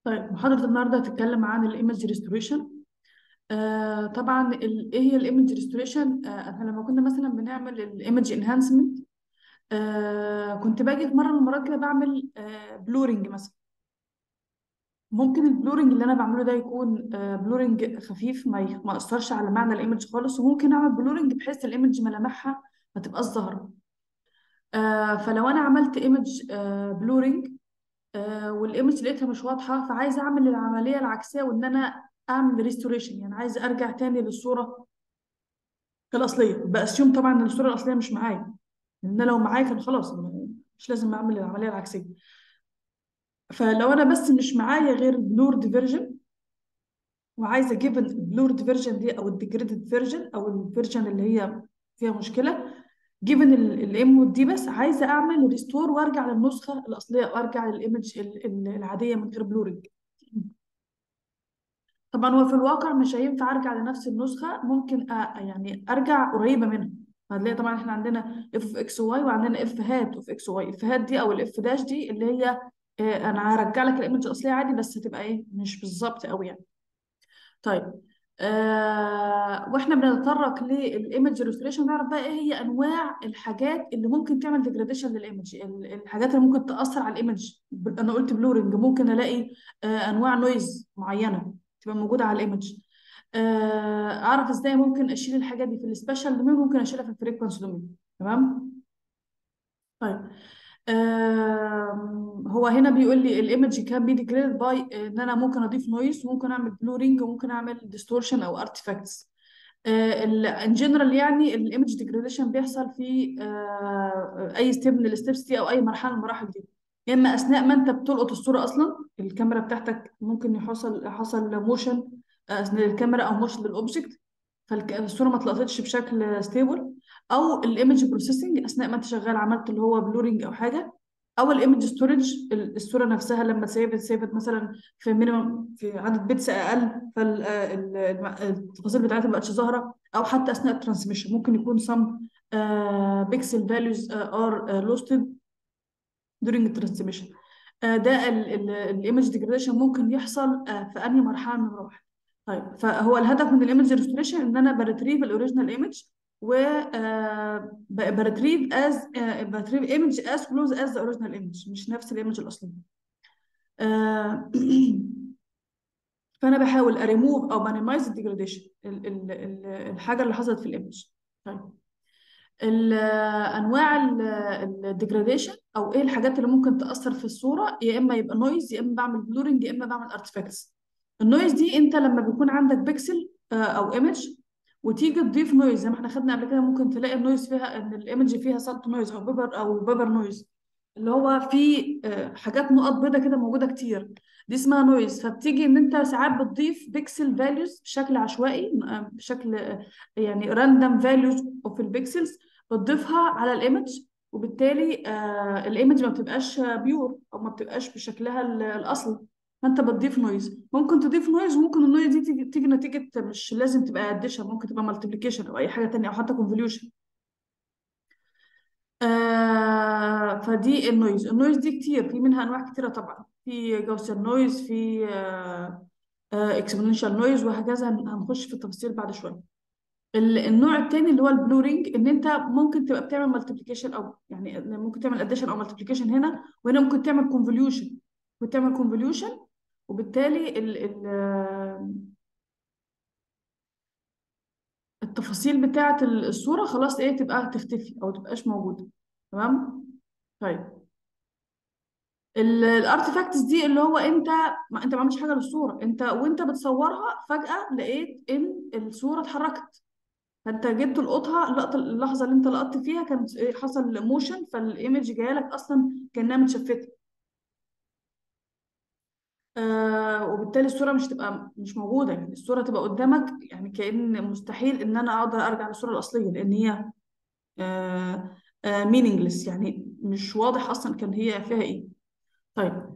طيب محاضرة النهاردة هتتكلم عن الايمج ريستوريشن آه طبعا ال- ايه هي الايمج ريستوريشن آه احنا لما كنا مثلا بنعمل الايمج انهانسمنت آه كنت باجي في مرة من المرات كده بعمل آه بلورنج مثلا ممكن البلورنج اللي انا بعمله ده يكون آه بلورنج خفيف ما ي- ما يأثرش على معنى الايمج خالص وممكن اعمل بلورنج بحيث الايمج ملامحها ما تبقاش ظاهرة آه فلو انا عملت ايمج آه بلورنج آه والايمج لقيتها مش واضحه فعايزه اعمل العمليه العكسيه وان انا اعمل ريستوريشن يعني عايزه ارجع تاني للصوره الاصليه باسيوم طبعا ان الصوره الاصليه مش معايا لان لو معايا كان خلاص مش لازم اعمل العمليه العكسيه فلو انا بس مش معايا غير البلورد فيرجن وعايزه اجيب البلورد فيرجن دي او الديجريدد فيرجن او الفيرجن اللي هي فيها مشكله جيفن الام دي بس عايزه اعمل ريستور وارجع للنسخه الاصليه وارجع للايمج ال- ال- العاديه من غير بلورنج طبعا هو في الواقع مش هينفع ارجع لنفس النسخه ممكن أ... يعني ارجع قريبه منها هتلاقي طبعا احنا عندنا اف اوف اكس واي وعندنا اف هات اوف اكس واي اف هات دي او الاف داش دي اللي هي آه، انا هرجع لك الايمج الاصليه عادي بس هتبقى ايه مش بالظبط قوي يعني طيب آه واحنا بنتطرق للايمج ريستوريشن نعرف بقى ايه هي انواع الحاجات اللي ممكن تعمل ديجراديشن للايمج ال- الحاجات اللي ممكن تاثر على الايمج ب- انا قلت بلورنج ممكن الاقي آه انواع نويز معينه تبقى موجوده على الايمج آه اعرف ازاي ممكن اشيل الحاجات دي في السبيشال دومين ممكن اشيلها في الفريكونس دومين تمام طيب آم، هو هنا بيقول لي الايمج كان بي ديجريد باي ان انا ممكن اضيف نويز وممكن اعمل بلورينج وممكن اعمل ديستورشن او ارتفاكتس ان جنرال يعني الايمج ديجريديشن بيحصل في آه، اي ستيب من الستبس دي او اي مرحله من المراحل دي يا اما اثناء ما انت بتلقط الصوره اصلا الكاميرا بتاعتك ممكن يحصل حصل موشن اثناء الكاميرا او موشن للاوبجكت فالصوره ما اتلقطتش بشكل ستيبل او الايمج بروسيسنج اثناء ما انت شغال عملت اللي هو بلورنج او حاجه او الايمج ستورج الصوره نفسها لما تسيفت سيفت مثلا في مينيمم في عدد بيتس اقل فالتفاصيل بتاعتها ما بقتش ظاهره او حتى اثناء الترانسميشن ممكن يكون some بيكسل فاليوز ار لوستد during الترانسميشن ده الايمج ديجريديشن ممكن يحصل آه، في انهي مرحله من المراحل طيب فهو الهدف من الايمج ريستوريشن ان انا بريتريف الاوريجينال ايمج و بريتريف از بريتريف ايمج از كلوز از ذا اوريجينال ايمج مش نفس الايمج الاصلي آه، فانا بحاول اريموف او بانيمايز الديجريديشن الحاجه اللي حصلت في الايمج طيب ال- انواع الديجراديشن او ايه الحاجات اللي ممكن تاثر في الصوره يا اما يبقى نويز يا اما بعمل بلورنج يا اما بعمل ارتفاكتس النويز دي انت لما بيكون عندك بيكسل آه، او ايمج وتيجي تضيف نويز زي ما احنا خدنا قبل كده ممكن تلاقي النويز فيها ان الايمج فيها سالت نويز او بيبر او بيبر نويز اللي هو في آه، حاجات نقط بيضة كده موجوده كتير دي اسمها نويز فبتيجي ان انت ساعات بتضيف بيكسل فاليوز بشكل عشوائي آه، بشكل آه، يعني راندوم فاليوز اوف البيكسلز بتضيفها على الايمج وبالتالي آه الايمج ما بتبقاش بيور او ما بتبقاش بشكلها ال- الاصلي فانت بتضيف نويز ممكن تضيف نويز وممكن النويز دي تيجي, تيجي نتيجه مش لازم تبقى اديشن ممكن تبقى مالتيبليكيشن او اي حاجه تانية او حتى كونفوليوشن آه فدي النويز النويز دي كتير في منها انواع كتيره طبعا في جوسر نويز في آه اكسبوننشال نويز وهكذا هن- هنخش في التفاصيل بعد شويه ال- النوع التاني اللي هو البلورينج ان انت ممكن تبقى بتعمل مالتيبليكيشن او يعني ممكن تعمل اديشن او مالتيبليكيشن هنا وهنا ممكن تعمل كونفوليوشن ممكن تعمل كونفوليوشن وبالتالي ال ال التفاصيل بتاعه الصوره خلاص ايه تبقى تختفي او تبقاش موجوده تمام طيب الارتفاكتس دي اللي هو انت ما انت ما عملتش حاجه للصوره انت وانت بتصورها فجاه لقيت ان الصوره اتحركت فانت جيت تلقطها اللقطه اللحظه اللي انت لقطت فيها كانت إيه، حصل موشن فالايمج جايه لك اصلا كانها متشفته آه وبالتالي الصوره مش تبقى مش موجوده يعني الصوره تبقى قدامك يعني كأن مستحيل ان انا اقدر ارجع للصوره الاصليه لان هي آه آه meaningless يعني مش واضح اصلا كان هي فيها ايه طيب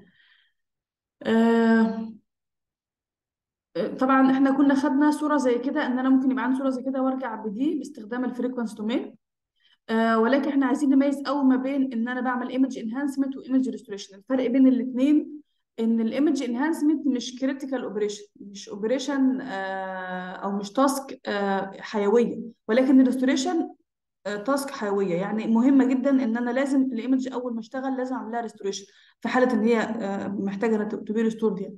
آه طبعا احنا كنا خدنا صوره زي كده ان انا ممكن يبقى عندي صوره زي كده وارجع بدي باستخدام الفريكونس دومين آه ولكن احنا عايزين نميز قوي ما بين ان انا بعمل ايمج انهانسمنت وايمج ريستوريشن الفرق بين الاثنين ان الايمج انهانسمنت مش كريتيكال اوبريشن مش اوبريشن او مش تاسك حيويه ولكن الريستوريشن تاسك حيويه يعني مهمه جدا ان انا لازم الايمج اول ما اشتغل لازم اعمل لها ريستوريشن في حاله ان هي آه، محتاجه تو بي ريستورد يعني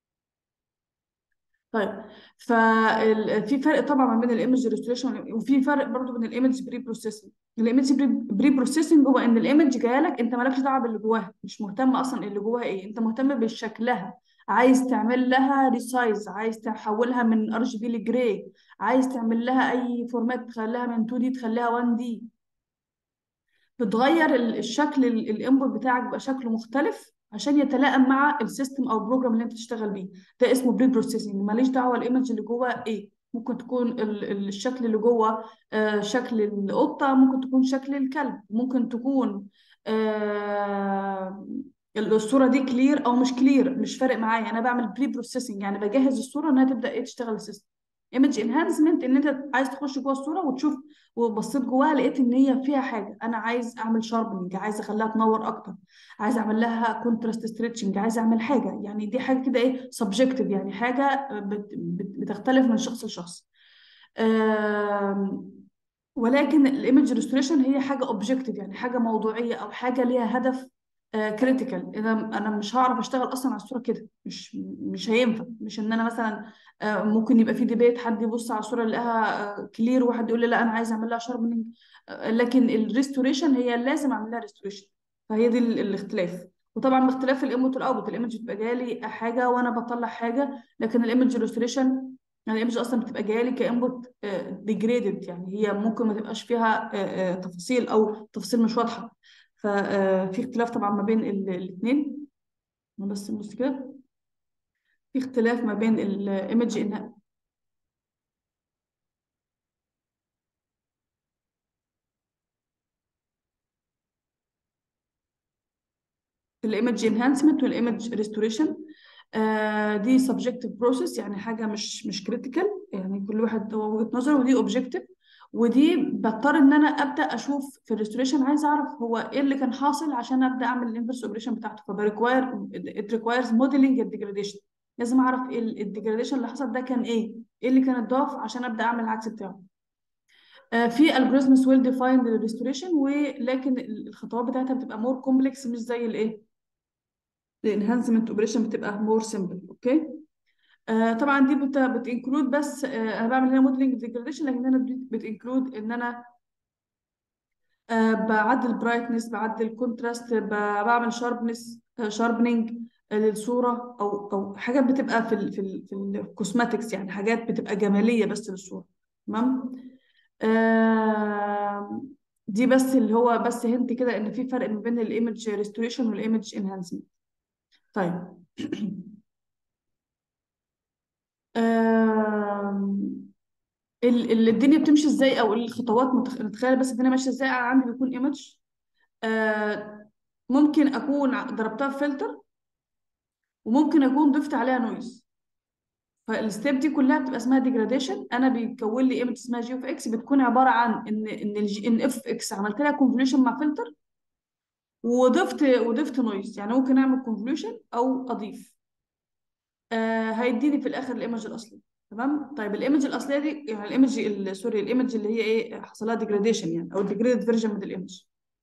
طيب ففي فرق طبعا ما بين الايمج ريستوريشن وفي فرق برضو بين الايمج بري بروسيسنج الايمج بري بروسيسنج هو ان الايمج جايه لك انت مالكش دعوه باللي جواها مش مهتم اصلا اللي جواها ايه انت مهتم بشكلها عايز تعمل لها ريسايز عايز تحولها من ار جي بي لجراي عايز تعمل لها اي فورمات تخليها من 2 دي تخليها 1 دي بتغير ال- الشكل الانبوت بتاعك بقى شكله مختلف عشان يتلائم مع السيستم او البروجرام اللي انت بتشتغل بيه ده اسمه بري بروسيسنج ماليش دعوه الايمج اللي جوه ايه ممكن تكون ال- ال- الشكل اللي جوه آه، شكل القطه ممكن تكون شكل الكلب ممكن تكون آه، الصوره دي كلير او مش كلير مش فارق معايا انا بعمل بري بروسيسنج يعني بجهز الصوره انها تبدا ايه تشتغل السيستم ايمج انهانسمنت ان انت عايز تخش جوه الصوره وتشوف وبصيت جواها لقيت ان هي فيها حاجه انا عايز اعمل شاربنج عايز اخليها تنور اكتر عايز اعمل لها كونتراست ستريتشنج عايز اعمل حاجه يعني دي حاجه كده ايه سبجكتيف يعني حاجه بت- بت- بتختلف من شخص لشخص آم، ولكن الايمج ريستوريشن هي حاجه اوبجكتيف يعني حاجه موضوعيه او حاجه ليها هدف كريتيكال اذا انا مش هعرف اشتغل اصلا على الصوره كده مش مش هينفع مش ان انا مثلا آه، ممكن يبقى في ديبيت حد يبص على الصوره يلاقيها كلير وواحد يقول لي لا انا عايز اعمل لها شاربنج لكن الريستوريشن هي لازم اعمل لها ريستوريشن فهي دي ال- الاختلاف وطبعا باختلاف الانبوت والاوتبوت الايمج بتبقى جايه لي حاجه وانا بطلع حاجه لكن الايمج ريستوريشن يعني الايمج اصلا بتبقى جايه لي كانبوت ديجريدد يعني هي ممكن ما تبقاش فيها آه، آه، تفاصيل او تفاصيل مش واضحه ففي اختلاف طبعا ما بين الاثنين بس بص كده في اختلاف ما بين الايمج ان الايمج انهانسمنت والايمج ريستوريشن دي سبجكتيف بروسيس يعني حاجه مش مش كريتيكال يعني كل واحد هو وجهه نظره ودي اوبجكتيف ودي بضطر ان انا ابدا اشوف في الريستوريشن عايز اعرف هو ايه اللي كان حاصل عشان ابدا اعمل الانفرس اوبريشن بتاعته فبريكواير ات ريكوايرز موديلنج الديجراديشن لازم اعرف ايه الديجراديشن اللي حصل ده كان ايه ايه اللي كان اتضاف عشان ابدا اعمل العكس بتاعه آه، في الجوريزمز ويل ديفايند للريستوريشن ولكن الخطوات بتاعتها بتبقى مور كومبلكس مش زي الايه الانهانسمنت اوبريشن بتبقى مور سمبل اوكي آه طبعا دي بت بتنكلود بس آه انا بعمل هنا موديلنج ديجراديشن لكن انا بتنكلود ان انا آه بعدل برايتنس بعدل كونتراست بعمل شاربنس شاربنينج للصوره او او حاجات بتبقى في ال في ال في الكوزماتكس يعني حاجات بتبقى جماليه بس للصوره تمام آه دي بس اللي هو بس هنت كده ان في فرق ما بين الايمج ريستوريشن والايمج انهانسمنت طيب آم، ال- ال- الدنيا بتمشي ازاي او الخطوات متخ- نتخيل بس الدنيا ماشيه ازاي انا عندي بيكون ايمج ممكن اكون ع- ضربتها في فلتر وممكن اكون ضفت عليها نويز فالستيب دي كلها بتبقى اسمها ديجراديشن انا بيكون لي ايمج اسمها جي اوف اكس بتكون عباره عن ان ان الجي ان اف اكس عملت لها كونفوليوشن مع فلتر وضفت وضفت نويز يعني ممكن اعمل كونفوليوشن او اضيف آه هيديني في الاخر الايمج الاصلي تمام طيب الايمج الاصليه دي يعني الايمج ال- سوري الايمج اللي هي ايه حصل لها ديجراديشن يعني او ديجريدد فيرجن من الايمج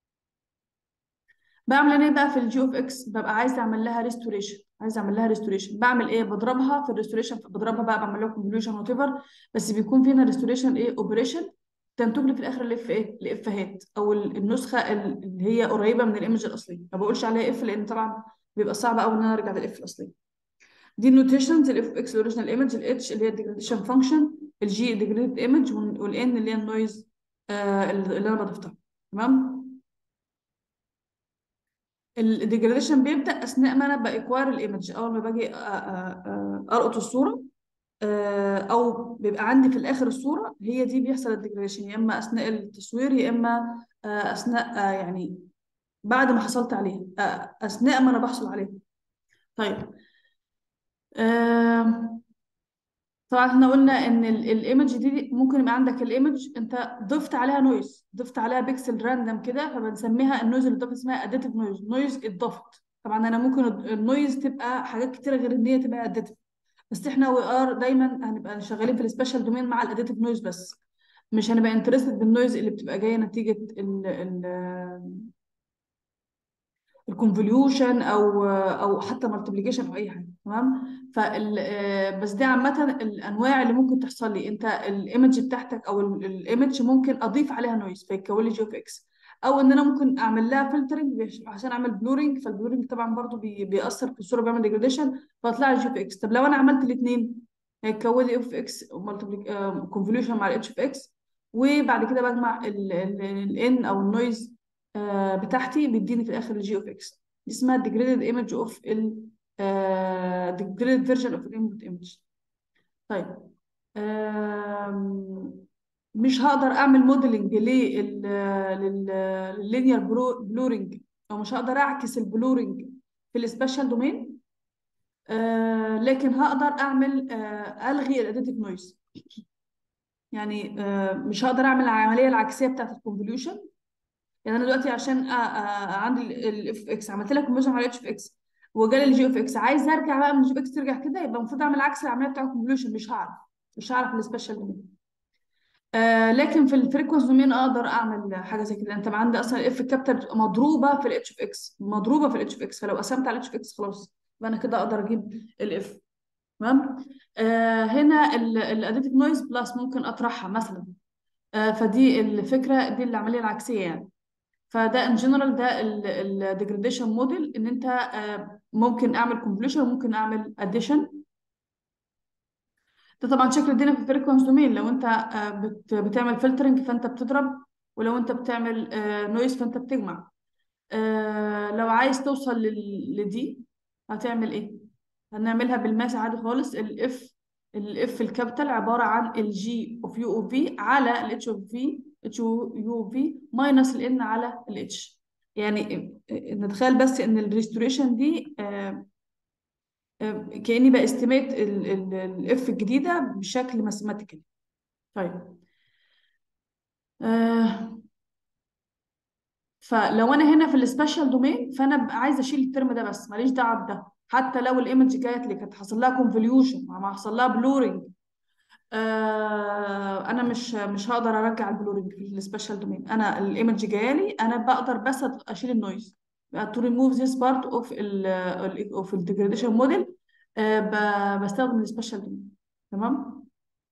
بعمل انا ايه بقى في الجي اوف اكس ببقى عايز اعمل لها ريستوريشن عايز اعمل لها ريستوريشن بعمل ايه بضربها في الريستوريشن بضربها بقى بعمل لها كونفوليوشن وات ايفر بس بيكون فينا ريستوريشن ايه اوبريشن تنتج لي في الاخر الاف ايه الافهات او ال- النسخه ال- اللي هي قريبه من الايمج الاصليه ما بقولش عليها اف لان طبعا بيبقى صعب قوي ان انا ارجع للاف الاصليه دي النوتيشنز الاف اكس الاوريجينال ايمج الاتش اللي هي الديجريديشن فانكشن الجي ديجريدد ايمج والان اللي هي النويز آه اللي انا بضيفتها تمام الديجريديشن بيبدا اثناء ما انا باكوار الايمج اول ما باجي أ- أ- أ- القط الصوره آه، او بيبقى عندي في الاخر الصوره هي دي بيحصل الديجريديشن يا اما اثناء التصوير يا اما آه، اثناء آه، يعني بعد ما حصلت عليها آه، اثناء ما انا بحصل عليها طيب آم، طبعا احنا قلنا ان ال- الايمج دي ممكن يبقى عندك الايمج انت ضفت عليها نويز ضفت عليها بيكسل راندم كده فبنسميها النويز اللي ضافت اسمها اديتيف نويز نويز اتضافت طبعا انا ممكن النويز تبقى حاجات كتيره غير ان هي تبقى اديتيف بس احنا وي ار دايما هنبقى شغالين في السبيشال دومين مع الاديتيف نويز بس مش هنبقى انترستد بالنويز اللي بتبقى جايه نتيجه ال ال الكونفوليوشن او او حتى مالتيبليكيشن او اي حاجه تمام فال آه، بس دي عامه الانواع اللي ممكن تحصل لي انت الايمج بتاعتك او الايمج ممكن اضيف عليها نويز فيتكون لي جي اوف اكس او ان انا ممكن اعمل لها فلترنج عشان اعمل بلورنج فالبلورنج طبعا برضو بي بيأثر في الصوره بيعمل ديجريديشن فيطلع لي جي اوف اكس طب لو انا عملت الاثنين هيتكون لي اوف اكس كونفوليوشن مع الاتش اوف اكس وبعد كده بجمع الان او النويز آه، بتاعتي بيديني في الاخر الجي اوف اكس دي اسمها degraded image of ال uh, degraded version of الانبوت image طيب آم، مش هقدر اعمل موديلنج لللينير بلورنج او مش هقدر اعكس البلورنج في السبيشال دومين آه لكن هقدر اعمل آه الغي الاديتيف نويز يعني آه مش هقدر اعمل العمليه العكسيه بتاعت الكونفوليوشن يعني انا دلوقتي عشان أ- أ- عندي الاف اكس عملت لك كونفرجن على اتش اف اكس وجالي الجي اوف اكس عايز ارجع بقى من الجي اوف اكس ترجع كده يبقى المفروض اعمل عكس العمليه بتاع الكونفوليوشن مش هعرف مش هعرف السبيشال دومين آه لكن في الفريكونس دومين اقدر اعمل حاجه زي كده انت عندي اصلا الاف كابتل بتبقى مضروبه في الاتش اف اكس مضروبه في الاتش اف اكس فلو قسمت على الاتش اف اكس خلاص يبقى انا كده اقدر اجيب الاف تمام آه هنا الاديتيف نويز بلس ممكن اطرحها مثلا آه فدي الفكره دي العمليه العكسيه يعني فده ان جنرال ده الديجريديشن موديل ان انت آه، ممكن اعمل كونفوليوشن وممكن اعمل اديشن ده طبعا شكل الدنيا في الفريكونس دومين لو انت آه، بت- بتعمل فلترنج فانت بتضرب ولو انت بتعمل نويز فانت بتجمع آه، لو عايز توصل لل- لدي هتعمل ايه هنعملها بالماس عادي خالص الاف الاف الكابيتال عباره عن الجي اوف يو اوف في على الاتش اوف في اتش يو في ماينس الان على الاتش يعني آه، نتخيل بس ان الريستوريشن دي آه، آه، كاني باستيميت الاف الجديده بشكل ماثيماتيكال طيب آه، فلو انا هنا في السبيشال دومين فانا ببقى عايزه اشيل الترم ده بس ماليش دعوه بده حتى لو الايمج جات لي كانت حصل لها كونفوليوشن ما حصل لها بلورنج آه انا مش مش هقدر ارجع البلورنج في السبيشال دومين انا الايمج جايه لي انا بقدر بس اشيل النويز to remove this part of ال of the degradation model آه ب- بستخدم السبيشال دومين تمام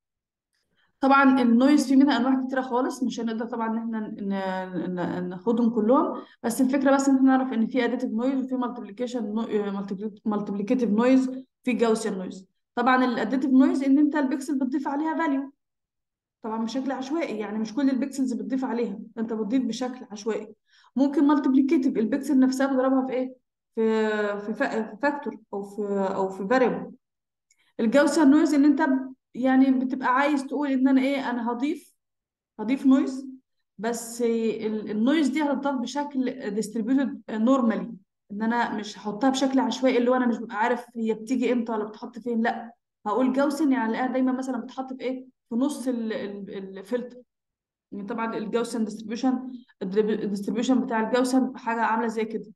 طبعا النويز في منها انواع كتيره خالص مش هنقدر طبعا ان احنا ن- ن- ناخدهم كلهم بس الفكره بس ان احنا نعرف ان في اديتيف نويز وفي مالتيبليكيشن مالتيبليكيتيف نويز في جاوسيان نويز طبعا الاديتيف نويز ان انت البكسل بتضيف عليها فاليو طبعا بشكل عشوائي يعني مش كل البكسلز بتضيف عليها انت بتضيف بشكل عشوائي ممكن مالتيبليكيتيف البكسل نفسها بتضربها في ايه في في فاكتور او في او في فاريبل الجوسر نويز ان انت ب- يعني بتبقى عايز تقول ان انا ايه انا هضيف هضيف نويز بس ال- النويز دي هتضاف بشكل ديستريبيوتد نورمالي ان انا مش هحطها بشكل عشوائي اللي هو انا مش ببقى عارف هي بتيجي امتى ولا بتحط فين لا هقول جوسن يعني الاقيها دايما مثلا بتحط في ايه في نص الفلتر يعني طبعا الجوسن ديستريبيوشن الديستريبيوشن بتاع الجوسن حاجه عامله زي كده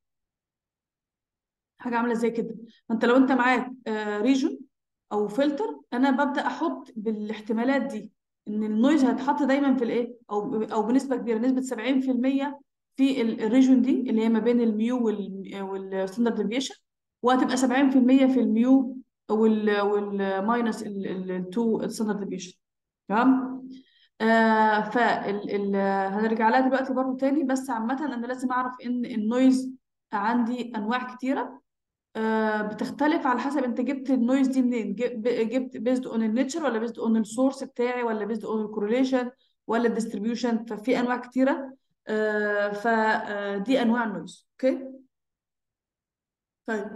حاجه عامله زي كده فانت لو انت معاك ريجون او فلتر انا ببدا احط بالاحتمالات دي ان النويز هيتحط دايما في الايه او او بنسبه كبيره نسبه 70% في ال- الريجون دي اللي هي ما بين الميو والستاندرد ديفيشن وهتبقى 70% في الميو وال والماينس التو الستاندرد ديفيشن تمام آه فال ال هنرجع لها دلوقتي برضه تاني بس عامة أنا لازم أعرف إن النويز عندي أنواع كتيرة آه، بتختلف على حسب انت جبت النويز دي منين جب- جبت بيزد اون النيتشر ولا بيزد اون السورس بتاعي ولا بيزد اون الكورليشن ولا الديستريبيوشن ففي انواع كتيره فدي انواع النويز اوكي طيب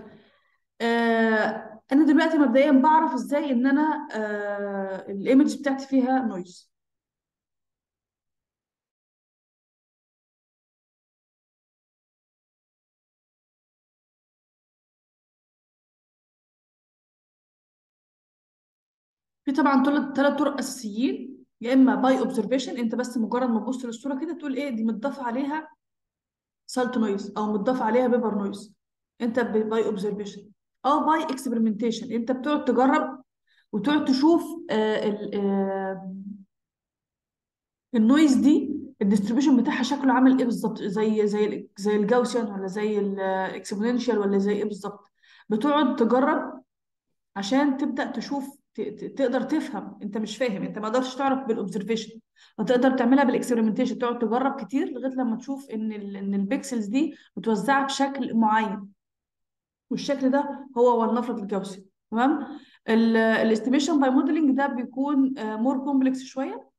آه، انا دلوقتي مبدئيا بعرف ازاي ان انا الايمج بتاعتي فيها نويز في طبعا ثلاث طرق اساسيين يا اما باي اوبزرفيشن انت بس مجرد ما تبص للصوره كده تقول ايه دي متضاف عليها سالت نويز او متضاف عليها بيبر نويز انت باي اوبزرفيشن او باي اكسبيرمنتيشن انت بتقعد تجرب وتقعد تشوف آه ال- آه النويز دي الديستريبيوشن بتاعها شكله عامل ايه بالظبط زي زي ال- زي الجاوسيان ولا زي الاكسبوننشال ولا زي ايه بالظبط بتقعد تجرب عشان تبدأ تشوف ت- ت- تقدر تفهم انت مش فاهم انت ما قدرتش تعرف بالاوبزرفيشن فتقدر تعملها بالاكسبيرمنتيشن تقعد تجرب كتير لغايه لما تشوف ان ال ان البيكسلز دي متوزعه بشكل معين والشكل ده هو ولنفرض الجوسي تمام الاستيميشن باي موديلنج ده بيكون مور كومبلكس شويه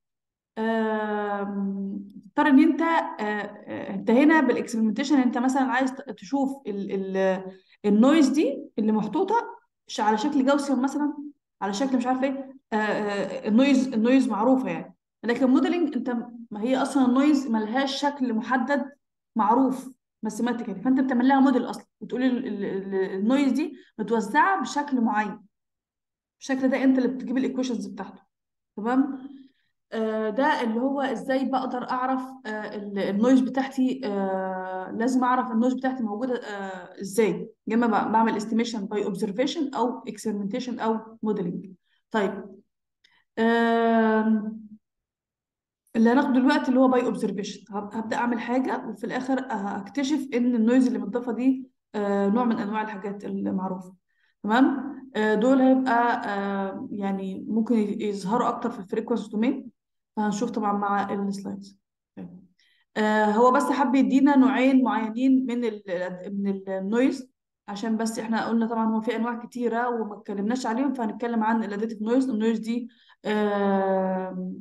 آم، تضطر ان انت آه، آه، انت هنا بالاكسبيرمنتيشن انت مثلا عايز ت- تشوف ال ال النويز دي اللي محطوطه ش- على شكل جاوسيان مثلا على شكل مش عارف ايه آه، آه، النويز النويز معروفه يعني لكن الموديلنج انت ما هي اصلا النويز ملهاش شكل محدد معروف ماثيماتيكالي فانت بتعمل لها موديل اصلا بتقولي ال- ال- ال- النويز دي متوزعه بشكل معين الشكل ده انت اللي بتجيب الايكويشنز بتاعته تمام آه، ده اللي هو ازاي بقدر اعرف آه، ال- النويز بتاعتي آه، لازم اعرف النويز بتاعتي موجوده آه، ازاي يا اما ب- بعمل استيميشن باي اوبزرفيشن او اكسبيرمنتيشن او موديلنج طيب آم، اللي هناخده دلوقتي اللي هو باي اوبزرفيشن هبدا اعمل حاجه وفي الاخر هكتشف ان النويز اللي متضافه دي آه، نوع من انواع الحاجات المعروفه تمام آه، دول هيبقى آه، يعني ممكن يظهروا اكتر في الفريكونس دومين فهنشوف طبعا مع السلايدز آه، هو بس حب يدينا نوعين معينين من ال من النويز عشان بس احنا قلنا طبعا هو في انواع كتيره وما اتكلمناش عليهم فهنتكلم عن الاديتيف نويز النويز دي آه،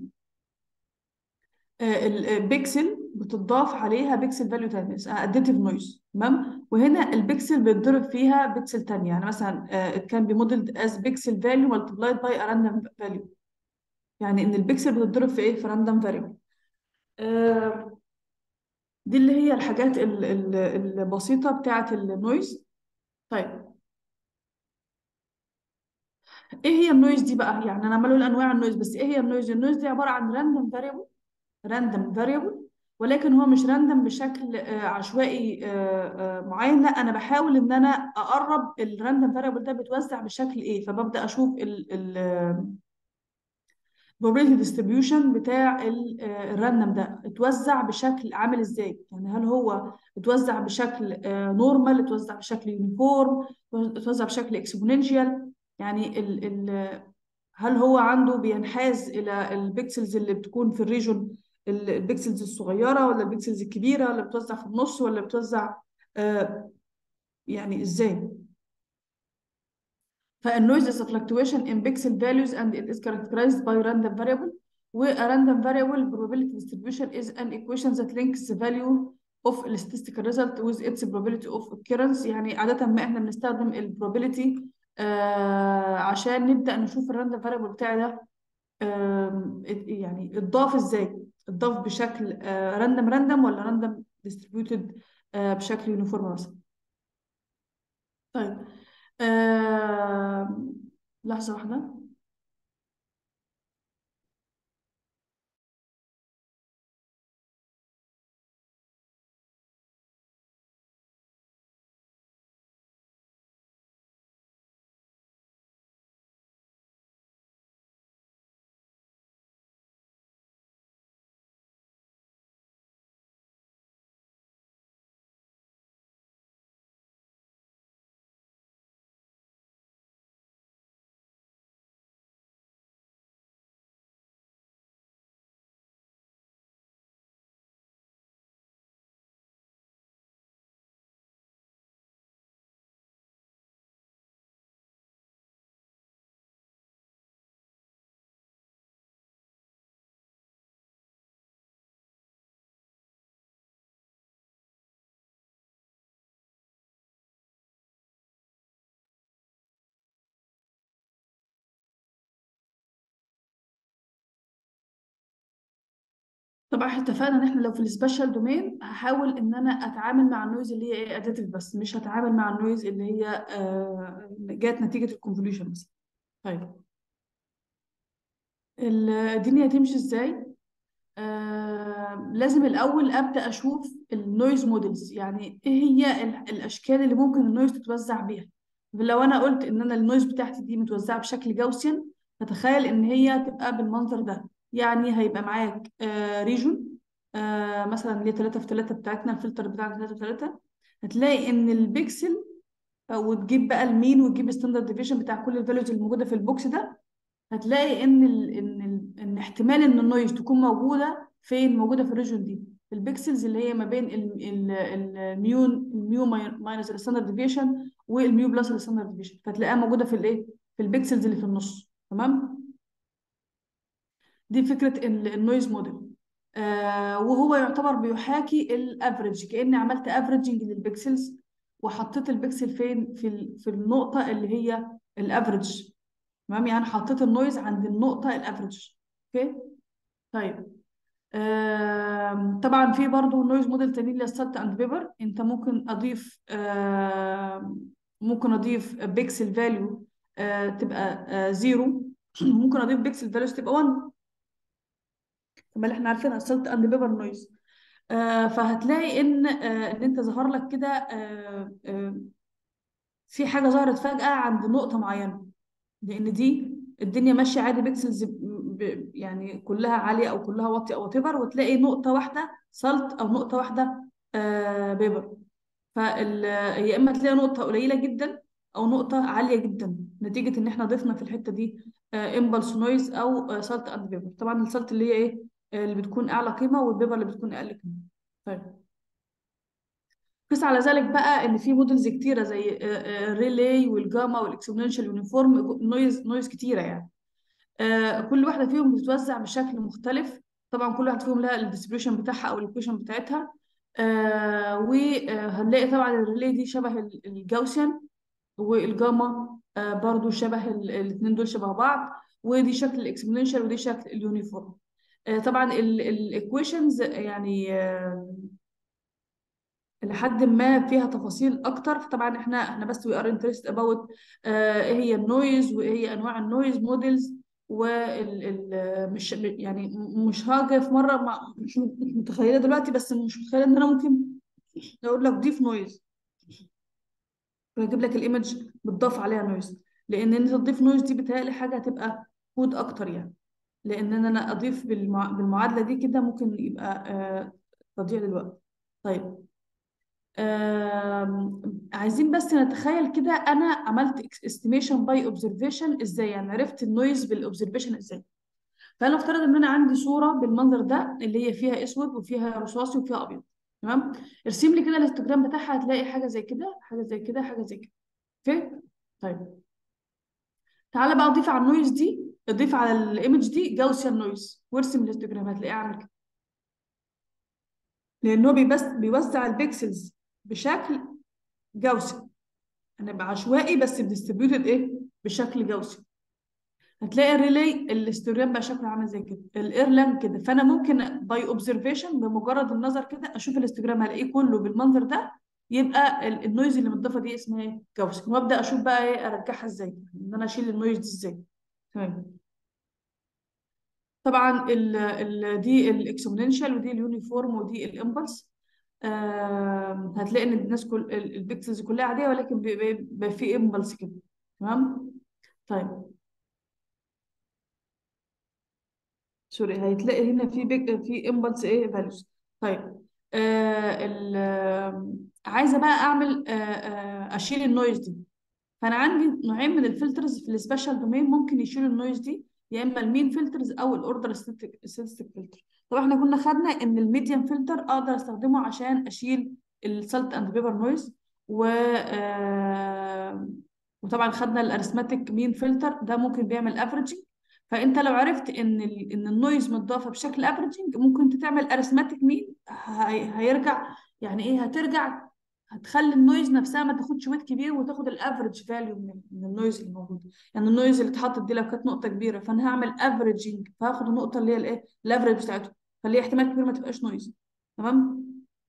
آه، البيكسل بتضاف عليها بيكسل فاليو تاني اسمها اديتيف نويز تمام وهنا البيكسل بيتضرب فيها بيكسل تانية يعني مثلا آه، it can be modeled as pixel value multiplied by a random value يعني ان البيكسل بتتضرب في ايه في random variable آه، دي اللي هي الحاجات ال- ال- البسيطة بتاعة النويز طيب ايه هي النويز دي بقى يعني انا عمال اقول انواع النويز بس ايه هي النويز النويز دي عبارة عن random variable راندوم فاريبل ولكن هو مش راندوم بشكل آه، عشوائي آه، آه، معين لا انا بحاول ان انا اقرب الراندوم فاريبل ده بيتوزع بشكل ايه فببدا اشوف ال ال probability distribution بتاع الراندوم ده اتوزع بشكل عامل ازاي يعني هل هو اتوزع بشكل نورمال اتوزع بشكل يونيفورم اتوزع بشكل اكسبوننشال يعني ال ال هل هو عنده بينحاز الى البيكسلز اللي بتكون في الريجون ال- البيكسلز الصغيره ولا البيكسلز الكبيره ولا بتوزع في النص ولا بتوزع آه يعني ازاي فالنويز is a fluctuation in pixel values and it is characterized by random variable where a random variable probability distribution is an equation that links the value of a statistical result with its probability of occurrence يعني عادة ما احنا بنستخدم ال probability آه عشان نبدأ نشوف الراندوم variable بتاعي ده آم، ات- يعني اتضاف ازاي اتضاف بشكل راندوم راندوم ولا راندوم ديستريبيوتد بشكل يونيفورم مثلا طيب آم، لحظة واحدة طبعا احنا اتفقنا ان احنا لو في السبيشال دومين هحاول ان انا اتعامل مع النويز اللي هي ايه اديتيف بس مش هتعامل مع النويز اللي هي آه، جات نتيجة الكونفوليوشن مثلا طيب ال- الدنيا هتمشي ازاي آه لازم الاول ابدا اشوف النويز موديلز يعني ايه هي ال- الاشكال اللي ممكن النويز تتوزع بيها لو انا قلت ان انا النويز بتاعتي دي متوزعه بشكل جاوسيان فتخيل ان هي تبقى بالمنظر ده يعني هيبقى معاك آه ريجون آه مثلا اللي 3 في 3 بتاعتنا الفلتر بتاعنا 3 في 3 هتلاقي ان البيكسل وتجيب بقى المين وتجيب الستاندرد ديفيشن بتاع كل الفاليوز الموجوده في البوكس ده هتلاقي ان ال ان ال ان احتمال ان النويز تكون موجوده فين موجوده في الريجون دي في البيكسلز اللي هي ما بين ال- ال- ال- الميو الميو ماينس الستاندرد ديفيشن والميو بلس الستاندرد ديفيشن فتلاقيها موجوده في الايه في البيكسلز اللي في النص تمام دي فكره ال- النويز موديل آه وهو يعتبر بيحاكي الافريج كاني عملت افريجنج للبيكسلز وحطيت البيكسل فين في ال- في النقطه اللي هي الافريج تمام يعني حطيت النويز عند النقطه الافريج اوكي طيب آم، طبعا في برضو نويز موديل تاني اللي سالت اند بيبر انت ممكن اضيف آم، ممكن اضيف بيكسل فاليو تبقى آه، زيرو ممكن اضيف بيكسل فاليو تبقى 1 طب اللي احنا عارفينها سالت اند بيبر نويز فهتلاقي ان آه، ان انت ظهر لك كده آه، آه، في حاجه ظهرت فجاه عند نقطه معينه لان دي الدنيا ماشيه عادي بيكسلز ب- يعني كلها عاليه او كلها واطيه او whatever وتلاقي نقطه واحده سالت او نقطه واحده آه بيبر فال يا اما تلاقي نقطه قليله جدا او نقطه عاليه جدا نتيجه ان احنا ضفنا في الحته دي امبلس نويز او سالت اند بيبر طبعا السالت اللي هي ايه آه، اللي بتكون اعلى قيمه والبيبر اللي بتكون اقل قيمه طيب قيس على ذلك بقى ان في موديلز كتيره زي الريلي والجاما والاكسبوننشال يونيفورم نويز نويز كتيره يعني آه، كل واحده فيهم بتتوزع بشكل مختلف طبعا كل واحد فيهم لها الديستريبيوشن بتاعها او الايكويشن بتاعتها آه وهنلاقي طبعا الريلي دي شبه ال- الجاوسيان والجاما آه برضو شبه الاثنين دول شبه بعض ودي شكل الاكسبوننشال ودي شكل اليونيفورم آه طبعا الايكويشنز يعني آه لحد ما فيها تفاصيل اكتر طبعا احنا احنا بس وي ار انترست اباوت ايه هي النويز وايه هي انواع النويز موديلز وال ال مش يعني مش هاجي في مره مع مش متخيله دلوقتي بس مش متخيله ان انا ممكن اقول لك ضيف نويز ويجيب لك الايمج بتضاف عليها نويز لان انت تضيف نويز دي بتهيألي حاجه هتبقى كود اكتر يعني لان انا اضيف بالمع... بالمعادله دي كده ممكن يبقى آه تضييع للوقت طيب آم، عايزين بس نتخيل كده انا عملت استيميشن باي اوبزرفيشن ازاي يعني عرفت النويز بالاوبزرفيشن ازاي فانا افترض ان انا عندي صوره بالمنظر ده اللي هي فيها اسود وفيها رصاصي وفيها ابيض تمام ارسم لي كده الاستجرام بتاعها هتلاقي حاجه زي كده حاجه زي كده حاجه زي كده اوكي طيب تعالى بقى اضيف على النويز دي اضيف على الايمج دي جاوسيان نويز وارسم الاستجرام هتلاقيه عامل كده لانه بيبس بيوزع البيكسلز بشكل جاوسي هنبقى عشوائي بس بديستريبيوتد ايه بشكل جوسي هتلاقي الريلي الاستوريان بقى شكله عامل زي كده الايرلان كده فانا ممكن باي اوبزرفيشن بمجرد النظر كده اشوف الاستجرام هلاقيه كله بالمنظر ده يبقى ال- النويز اللي متضافه دي اسمها ايه جوسي وابدا اشوف بقى ايه ارجعها ازاي ان انا اشيل النويز دي ازاي تمام طبعا ال ال دي الاكسبوننشال ودي اليونيفورم ودي الامبلس آه هتلاقي ان الناس كل ال- البيكسلز كلها عاديه ولكن بيبقى بيبقى في امبلس كده تمام طيب سوري هتلاقي هنا في بيج في امبلس ايه فاليوز طيب آه ال آه، عايزه بقى اعمل آه آه اشيل النويز دي فانا عندي نوعين من الفلترز في السبيشال دومين ممكن يشيلوا النويز دي يا اما المين فلترز او الاوردر ستاتيك فلتر طب احنا كنا خدنا ان الميديم فلتر اقدر استخدمه عشان اشيل السالت اند بيبر نويز و آه وطبعا خدنا الارثماتيك مين فلتر ده ممكن بيعمل افريجنج فانت لو عرفت ان ال ان النويز متضافه بشكل افريجنج ممكن انت تعمل ارثماتيك مين هيرجع يعني ايه هترجع هتخلي النويز نفسها ما تاخدش ويت كبير وتاخد الافريج فاليو من من النويز اللي موجود يعني النويز اللي اتحطت دي لو كانت نقطه كبيره فانا هعمل افريجنج فهاخد النقطه اللي هي الايه الافريج بتاعته فاللي احتمال كبير ما تبقاش نويز تمام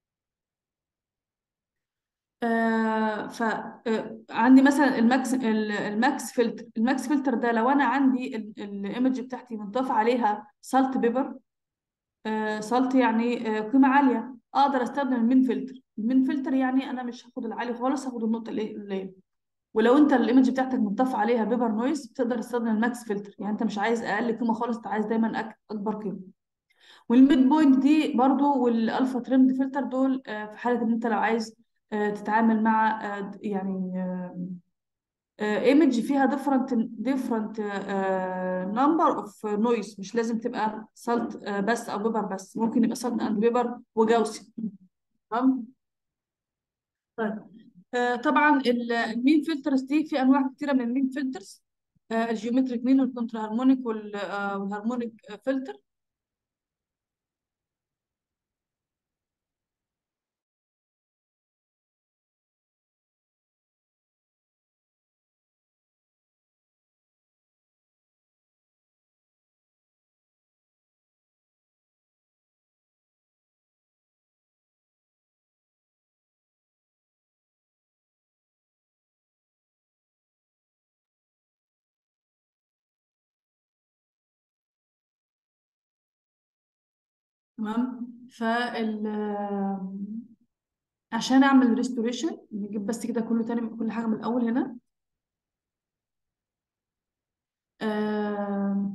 آه ف آه عندي مثلا الماكس ال- الماكس فلتر الماكس فلتر ده لو انا عندي الايمج بتاعتي متضاف عليها سالت بيبر سالت يعني آه، قيمه عاليه اقدر استخدم المين فلتر المين فلتر يعني انا مش هاخد العالي خالص هاخد النقطه اللي القليله ولو انت الايمج بتاعتك متضاف عليها بيبر نويز تقدر تستخدم الماكس فلتر يعني انت مش عايز اقل قيمه خالص انت عايز دايما أك- اكبر قيمه والميد بوينت دي برضو والالفا تريمد فلتر دول آه، في حاله ان انت لو عايز آه، تتعامل مع آه، يعني ايمج فيها different different نمبر اوف نويز مش لازم تبقى سالت بس او بيبر بس ممكن يبقى سالت اند بيبر وجاوسي تمام طيب آه، طبعا المين فلترز دي في انواع كتيره من المين فلترز الجيومتريك مين والكونتر هارمونيك والهارمونيك فلتر تمام فال آه، عشان اعمل ريستوريشن نجيب بس كده كله تاني كل حاجه من الاول هنا آه،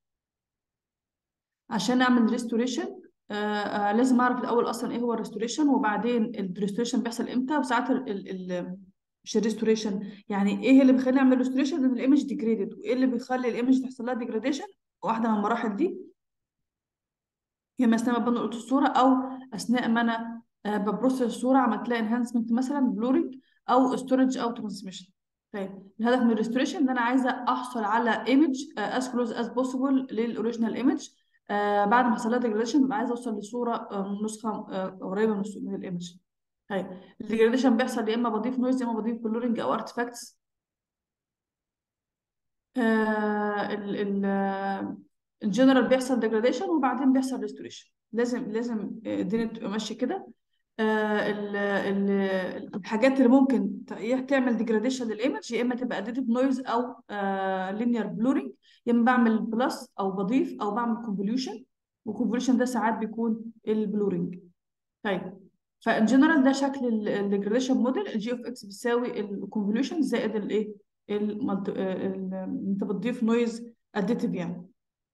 عشان اعمل ريستوريشن آه آه لازم اعرف الاول اصلا ايه هو الريستوريشن وبعدين الريستوريشن بيحصل امتى وساعات ال ال ال مش الريستوريشن يعني ايه اللي بيخليني اعمل ريستوريشن ان الايمج ديجريدد وايه اللي بيخلي الايمج تحصل لها ديجراديشن واحده من المراحل دي يا اما اثناء ما بنقل الصوره او اثناء ما انا آه ببروسس الصوره عملت لها انهانسمنت مثلا بلورنج او ستورج او ترانسميشن طيب الهدف من الريستوريشن ان انا عايزه احصل على ايمج از كلوز از بوسيبل للاوريجينال ايمج آه بعد ما حصل لها ديجراديشن ببقى عايزه اوصل لصوره آه نسخه آه قريبه من الص- من الايمج طيب الديجراديشن بيحصل يا اما بضيف نويز يا اما بضيف بلورنج او ارتفاكتس آه ال ال آه، الجنرال بيحصل ديجراديشن وبعدين بيحصل ريستوريشن لازم لازم آه، الدنيا تبقى ماشيه كده آه ال ال الحاجات اللي ممكن ت- يا تعمل ديجراديشن للايمج يا اما تبقى اديتيف نويز او لينير بلورنج يا اما بعمل بلس او بضيف او بعمل كونفوليوشن والكونفوليوشن ده ساعات بيكون البلورنج طيب فان جنرال ده شكل الديجراديشن موديل الجي اوف اكس بيساوي الكونفوليوشن زائد الايه المالت- آه، ال- انت بتضيف نويز اديتيف يعني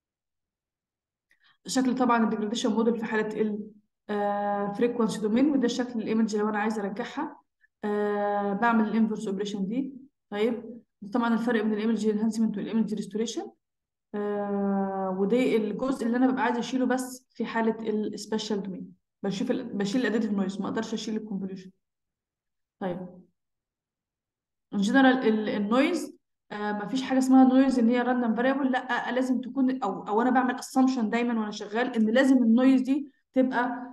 شكل طبعا الديجراديشن موديل في حاله الفريكونسي دومين وده شكل الايمج لو انا عايزه ارجعها آه بعمل الانفرس اوبريشن دي طيب طبعا الفرق بين الايمج انهانسمنت والايمج ريستوريشن آه وده الجزء اللي انا ببقى عايزه اشيله بس في حاله السبيشال دومين بشوف ال- بشيل الاديتيف نويز ما اقدرش اشيل الكونفوليوشن طيب ان جنرال النويز ما فيش حاجه اسمها نويز ان هي راندوم فاريبل لا آه، لازم تكون او او انا بعمل اسامبشن دايما وانا شغال ان لازم النويز دي تبقى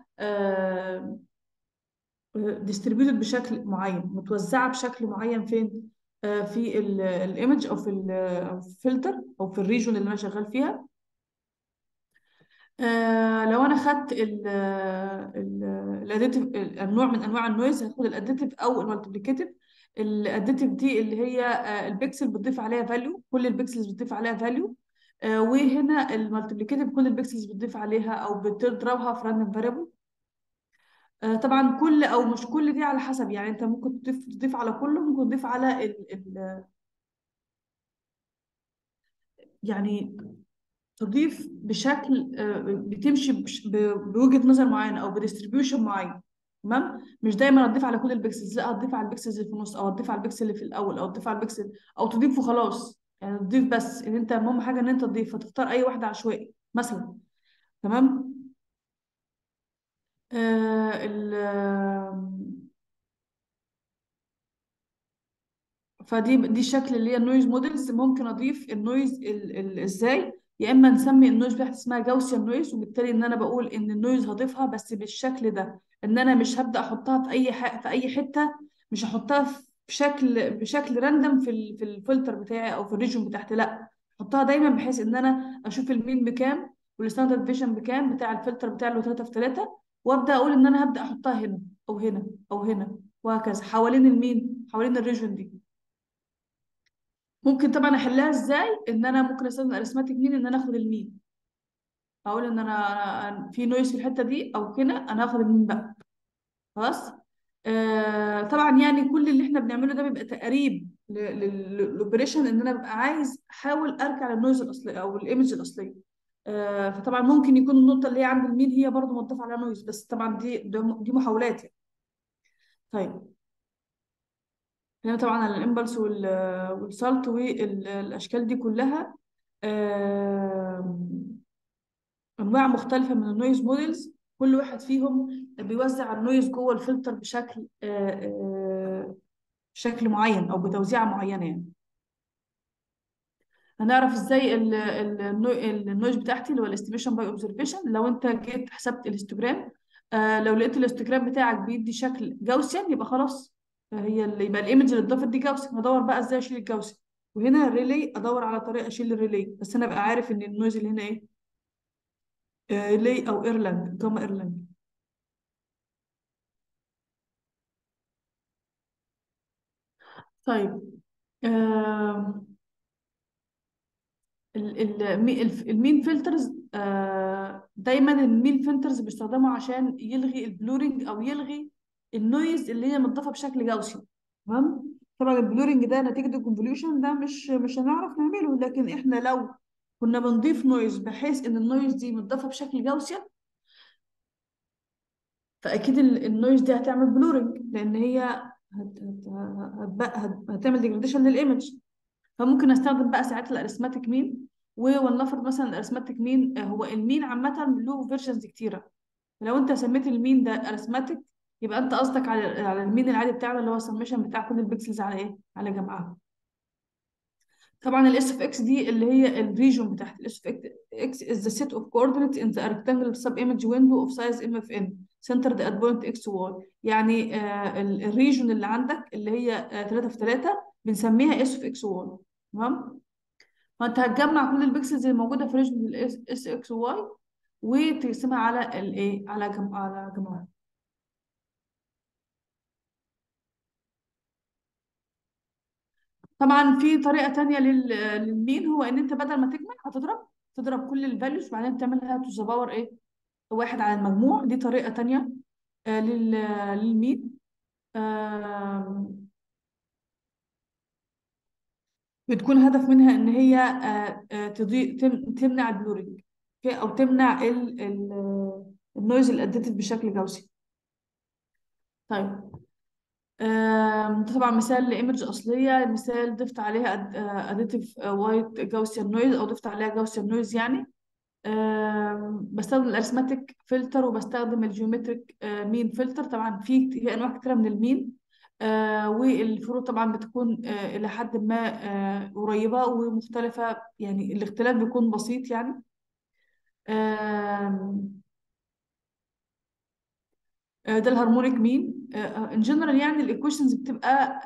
ديستريبيوتد بشكل معين متوزعه بشكل معين فين آه، في الايمج او في الفلتر او في الريجون اللي انا شغال فيها آه لو انا خدت ال ال الاديتيف النوع من انواع النويز هاخد الاديتيف او المالتيبليكيتيف الاديتيف دي اللي هي آه البكسل بتضيف عليها فاليو كل البكسلز بتضيف عليها فاليو آه وهنا المالتيبليكيتيف كل البكسلز بتضيف عليها او بتضربها في راندوم فاريبل آه طبعا كل او مش كل دي على حسب يعني انت ممكن تضيف تضيف على كله ممكن تضيف على ال ال يعني تضيف بشكل آه، بتمشي بش- ب- بوجهة نظر معينة أو بديستريبيوشن معين تمام مش دايما هتضيف على كل البكسلز لا هتضيف على البكسلز اللي في النص أو هتضيف على البكسل اللي في الأول أو تضيف على البكسل أو تضيف وخلاص يعني تضيف بس إن أنت أهم حاجة إن أنت تضيف فتختار أي واحدة عشوائي مثلا تمام آه ال فدي دي الشكل اللي هي النويز موديلز ممكن اضيف النويز ال ال ازاي يا اما نسمي النويز بتاعتي اسمها جاوسيان نويز وبالتالي ان انا بقول ان النويز هضيفها بس بالشكل ده ان انا مش هبدا احطها في اي ح... في اي حته مش هحطها في بشكل بشكل راندم في ال... في الفلتر بتاعي او في الريجون بتاعتي لا احطها دايما بحيث ان انا اشوف المين بكام والستاندرد فيجن بكام بتاع الفلتر بتاع اللي 3 في 3 وابدا اقول ان انا هبدا احطها هنا او هنا او هنا وهكذا حوالين المين حوالين الريجون دي ممكن طبعا احلها ازاي ان انا ممكن استخدم اريثماتيك مين ان انا اخد المين اقول ان انا في نويز في الحته دي او كده انا هاخد المين بقى خلاص آه طبعا يعني كل اللي احنا بنعمله ده بيبقى تقريب للاوبريشن ان انا ببقى عايز احاول ارجع للنويز الاصلي او الايمج الاصليه آه فطبعا ممكن يكون النقطه اللي هي عند المين هي برضو مضاف عليها نويز بس طبعا دي دي محاولات يعني طيب هنا طبعا على الامبلس والسالت والاشكال دي كلها آه انواع مختلفه من النويز موديلز كل واحد فيهم بيوزع النويز جوه الفلتر بشكل آه، آه، شكل معين او بتوزيعه معينه يعني هنعرف ازاي النويز بتاعتي اللي هو الاستيميشن باي اوبزرفيشن لو انت جيت حسبت الاستجرام آه لو لقيت الاستجرام بتاعك بيدي شكل جاوسيان يبقى خلاص هي اللي يبقى الايمج اللي اتضافت دي جاوسيان هدور بقى ازاي اشيل الجاوسيان وهنا الريلي ادور على طريقه اشيل الريلي بس انا ابقى عارف ان النويز اللي هنا ايه آه، لي او ايرلاند جاما ايرلاند طيب آه المين فلترز آه دايما المين فلترز بيستخدموا عشان يلغي البلورنج او يلغي النويز اللي هي متضافه بشكل جاوسي تمام طبعا البلورنج ده نتيجه الكونفوليوشن ده مش مش هنعرف نعمله لكن احنا لو كنا بنضيف نويز بحيث ان النويز دي متضافه بشكل جاوسي فاكيد النويز دي هتعمل بلورنج لان هي هت هت هت هتعمل ديجراديشن للايمج فممكن استخدم بقى ساعتها الارثماتيك مين ولنفرض مثلا الارثماتيك مين هو المين عامه له فيرجنز كتيره لو انت سميت المين ده ارثماتيك يبقى انت قصدك على على المين العادي بتاعنا اللي هو السمشن بتاع كل البكسلز على ايه على جمعها طبعا الاس اوف اكس دي اللي هي الريجون بتاعت الاس اوف اكس is the set of coordinates in the rectangular sub image window of size m of n centered at point x y يعني آه الريجون اللي عندك اللي هي آه 3 في 3 بنسميها اس اوف اكس واي تمام فانت هتجمع كل البكسلز اللي موجوده في ريجون الاس اكس واي وتقسمها على الايه على جم... على جمعها طبعا في طريقه تانية للمين هو ان انت بدل ما تجمع هتضرب تضرب كل الفاليوز وبعدين تعملها تو ذا باور ايه واحد على المجموع دي طريقه تانية آه للمين آه بتكون هدف منها ان هي آه آه تمنع البلورينج او تمنع النويز الاديتيف بشكل جوسي طيب ده طبعا مثال لايمج اصليه مثال ضفت عليها اديتيف وايت جاوسيان نويز او ضفت عليها جاوسيان نويز يعني بستخدم الارثماتيك فلتر وبستخدم الجيومتريك مين فلتر طبعا في في انواع كتيره من المين آه والفروق طبعا بتكون آه الى حد ما آه قريبه ومختلفه يعني الاختلاف بيكون بسيط يعني ده الهارمونيك مين ان جنرال يعني الايكويشنز بتبقى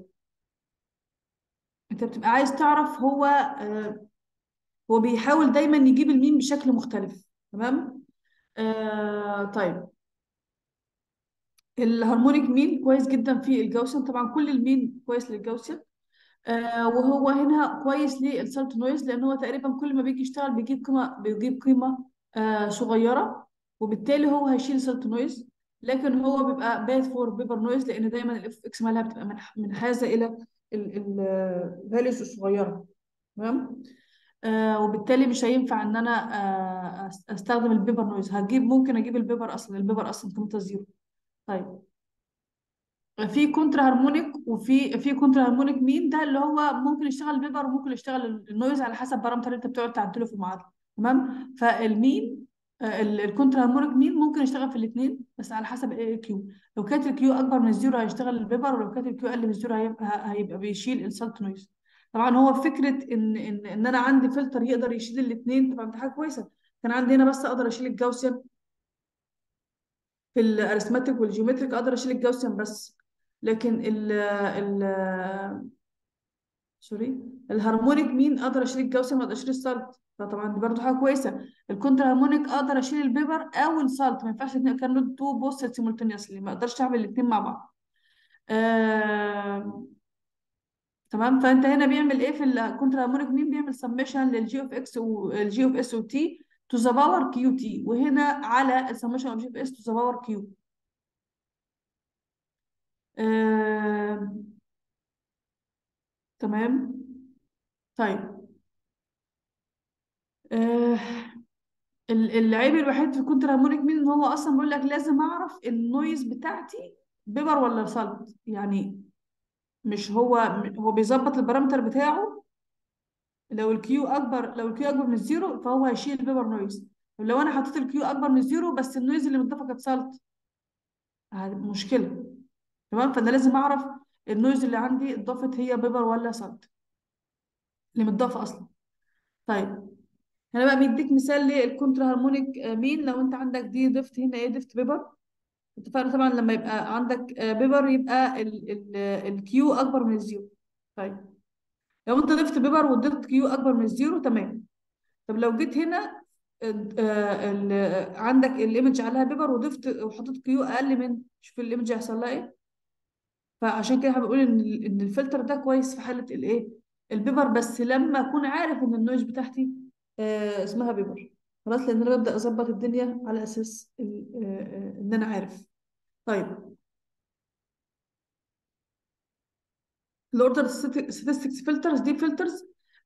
انت بتبقى عايز تعرف هو هو بيحاول دايما يجيب المين بشكل مختلف تمام آه طيب الهارمونيك مين كويس جدا في الجوسن طبعا كل المين كويس للجوسن آه وهو هنا كويس للسالت نويز لان هو تقريبا كل ما بيجي يشتغل بيجيب قيمه بيجيب قيمه آه صغيره وبالتالي هو هيشيل سالت نويز لكن هو بيبقى باد فور بيبر نويز لان دايما الاف اكس مالها بتبقى منحازه الى الفاليوز الصغيره تمام آه وبالتالي مش هينفع ان انا آه استخدم البيبر نويز هجيب ممكن اجيب البيبر اصلا البيبر اصلا قيمتها زيرو طيب في كونتر هارمونيك وفي في كونتر هارمونيك مين ده اللي هو ممكن يشتغل البيبر وممكن يشتغل النويز على حسب بارامتر اللي انت بتقعد تعدله في المعادله تمام فالمين الكونتر هارمونيك مين ممكن يشتغل في الاثنين بس على حسب ايه كيو لو كانت الكيو اكبر من الزيرو هيشتغل البيبر ولو كانت الكيو اقل من الزيرو هيبقى هيبقى بيشيل السالت نويز طبعا هو فكره ان ان ان انا عندي فلتر يقدر يشيل الاثنين طبعا دي حاجه كويسه كان عندي هنا بس اقدر اشيل الجاوسيان في الارثماتيك والجيومتريك اقدر اشيل الجاوسيان بس لكن ال ال سوري الهارمونيك مين اقدر اشيل الجاوسيان ما اقدرش اشيل السالت فطبعا دي برضه حاجه كويسه الكونتر هارمونيك اقدر اشيل البيبر او السالت ما ينفعش الاثنين كانوا تو بوست سيمولتينيوسلي ما اقدرش اعمل الاثنين مع بعض آه... تمام فانت هنا بيعمل ايه في الكونتر هارمونيك مين بيعمل سميشن للجي اوف اكس والجي اوف اس وتي to the power كيو تي وهنا على السمشن اوف جي اف اس to the power كيو آه... تمام طيب آه... ال- العيب الوحيد في الكونتر هارمونيك مين ان هو اصلا بيقول لك لازم اعرف النويز بتاعتي بيبر ولا سالت يعني مش هو هو بيظبط البارامتر بتاعه لو الكيو اكبر لو الكيو اكبر من الزيرو فهو هيشيل البيبر نويز لو انا حطيت الكيو اكبر من الزيرو بس النويز اللي متضافه كانت سالت مشكله تمام فانا لازم اعرف النويز اللي عندي اتضافت هي بيبر ولا سالت اللي متضافه اصلا طيب هنا بقى بيديك مثال للكونتر هارمونيك مين لو انت عندك دي ضفت هنا ايه ضفت بيبر اتفقنا طبعا لما يبقى عندك بيبر يبقى الكيو اكبر من الزيرو طيب لو انت ضفت بيبر وضفت كيو اكبر من الزيرو تمام طب لو جيت هنا آه، ال- عندك الايمج عليها بيبر وضفت وحطيت كيو اقل من شوف الايمج هيحصل لها ايه فعشان كده بقول ان ال- ان الفلتر ده كويس في حاله الايه البيبر بس لما اكون عارف ان النويز بتاعتي آه، اسمها بيبر خلاص لان انا ببدا اظبط الدنيا على اساس ال- آه، آه، ان انا عارف طيب الاوردر statistics فلترز دي فلترز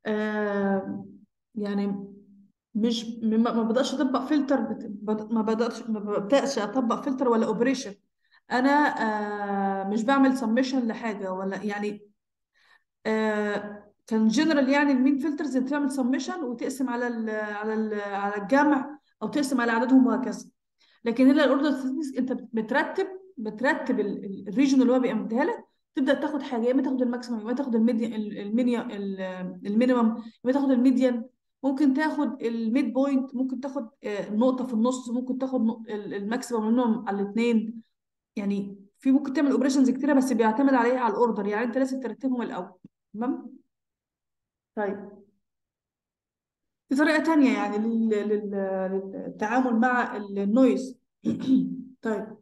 يعني مش ما ما بدأش اطبق فلتر بت- بد- ما بدأش ما ببدأش اطبق فلتر ولا اوبريشن انا آه مش بعمل سميشن لحاجه ولا يعني آه كان جنرال يعني المين فلترز بتعمل سميشن وتقسم على ال على ال على الجمع او تقسم على عددهم وهكذا لكن هنا الاوردر ستاتستكس انت بترتب بترتب الريجن اللي هو بيمديها لك تبدا تاخد حاجه يا اما تاخد الماكسيمم يا اما تاخد الميديان المينيا المينيمم يا اما تاخد الميديان ممكن تاخد الميد بوينت ممكن تاخد آه، نقطه في النص ممكن تاخد نق- ال- الماكسيمم والمينيمم على الاثنين يعني في ممكن تعمل اوبريشنز كتيره بس بيعتمد عليها على الاوردر يعني انت لازم ترتبهم الاول تمام طيب في طريقه تانية يعني لل- لل- للتعامل مع النويز طيب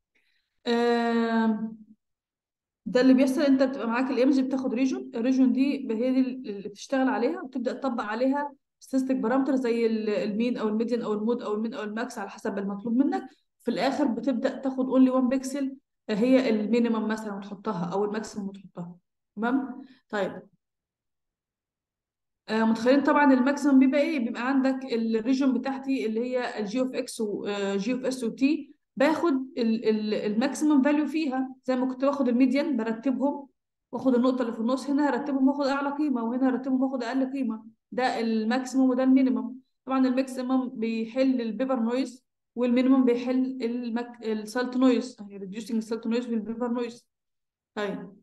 آم، ده اللي بيحصل انت بتبقى معاك الايمج بتاخد ريجون الريجون دي هي دي اللي بتشتغل عليها وتبدا تطبق عليها ستاتستيك بارامتر زي ال- المين او الميديان او المود او المين او الماكس على حسب المطلوب منك في الاخر بتبدا تاخد اونلي 1 بيكسل هي المينيمم مثلا وتحطها او الماكسيمم وتحطها تمام طيب آه متخيلين طبعا الماكسيمم بيبقى ايه بيبقى عندك الريجون بتاعتي اللي هي الجي اوف اكس وجي اوف اس وتي باخد ال- ال- الماكسيمم فاليو فيها زي ما كنت باخد الميديان برتبهم واخد النقطه اللي في النص هنا هرتبهم واخد اعلى قيمه وهنا هرتبهم واخد اقل قيمه ده الماكسيمم وده المينيمم طبعا الماكسيمم بيحل البيبر نويز والمينيمم بيحل المك... السالت نويز يعني ريديوسينج السالت نويز بالبيبر نويز طيب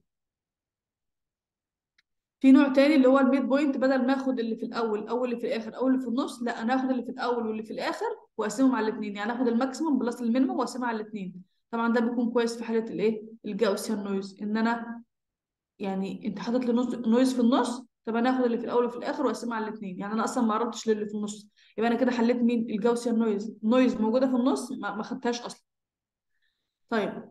في نوع تاني اللي هو الميد بوينت بدل ما اخد اللي في الاول او اللي في الاخر او اللي في النص لا انا هاخد اللي في الاول واللي في الاخر واقسمهم على الاثنين يعني اخد الماكسيمم بلس المينيمم واقسمها على الاثنين طبعا ده بيكون كويس في حاله الايه الجاوسيان نويز ان انا يعني انت حاطط لي نوز- نويز في النص طب انا هاخد اللي في الاول وفي الاخر واقسمها على الاثنين يعني انا اصلا ما قربتش للي في النص يبقى انا كده حليت مين الجاوسيان نويز نويز موجوده في النص ما ما خدتهاش اصلا طيب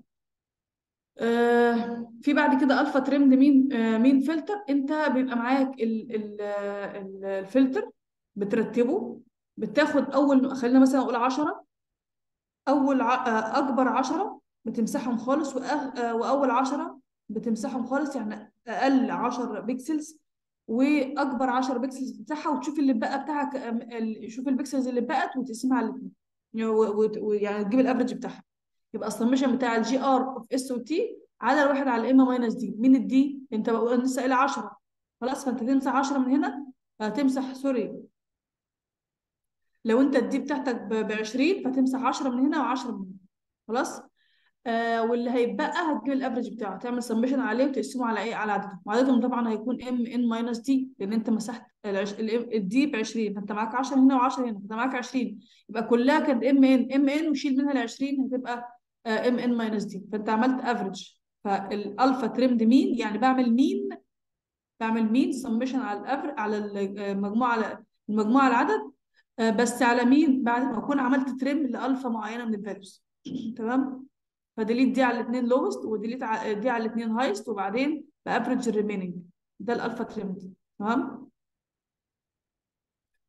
آه في بعد كده الفا تريمد مين آه مين فلتر انت بيبقى معاك ال ال ال الفلتر بترتبه بتاخد اول خلينا مثلا اقول 10 اول ع... آه اكبر 10 بتمسحهم خالص وأغ... آه واول 10 بتمسحهم خالص يعني اقل 10 بيكسلز واكبر 10 بيكسلز بتمسحها وتشوف اللي بقى بتاعك آم، ال- شوف البيكسلز اللي بقت وتقسمها على الاثنين يعني تجيب الافرج بتاعها يبقى السمشن بتاع الجي ار اوف اس وتي على الواحد على الام ماينس دي مين الدي انت بقى لسه قايل 10 خلاص فانت تمسح 10 من هنا هتمسح سوري لو انت الدي بتاعتك ب 20 فتمسح 10 من هنا و10 من هنا خلاص آه واللي هيتبقى هتجيب الافرج بتاعه تعمل سمشن عليه وتقسمه على ايه على عددهم وعددهم طبعا هيكون ام ان ماينس دي لان انت مسحت العش... ال- الدي ب 20 فانت معاك 10 هنا و10 هنا فانت معاك 20 يبقى كلها كانت ام ان ام ان وشيل منها ال 20 هتبقى ام ان ماينس دي فانت عملت افريج فالالفا تريمد مين يعني بعمل مين بعمل مين سمشن على الافر على المجموعه على المجموعه العدد آه، بس على مين بعد ما اكون عملت تريم لالفا معينه من الفاليوز تمام فديليت دي على الاثنين لوست وديليت ع- دي على الاثنين هايست وبعدين بافريج الريميننج ده الالفا تريمد تمام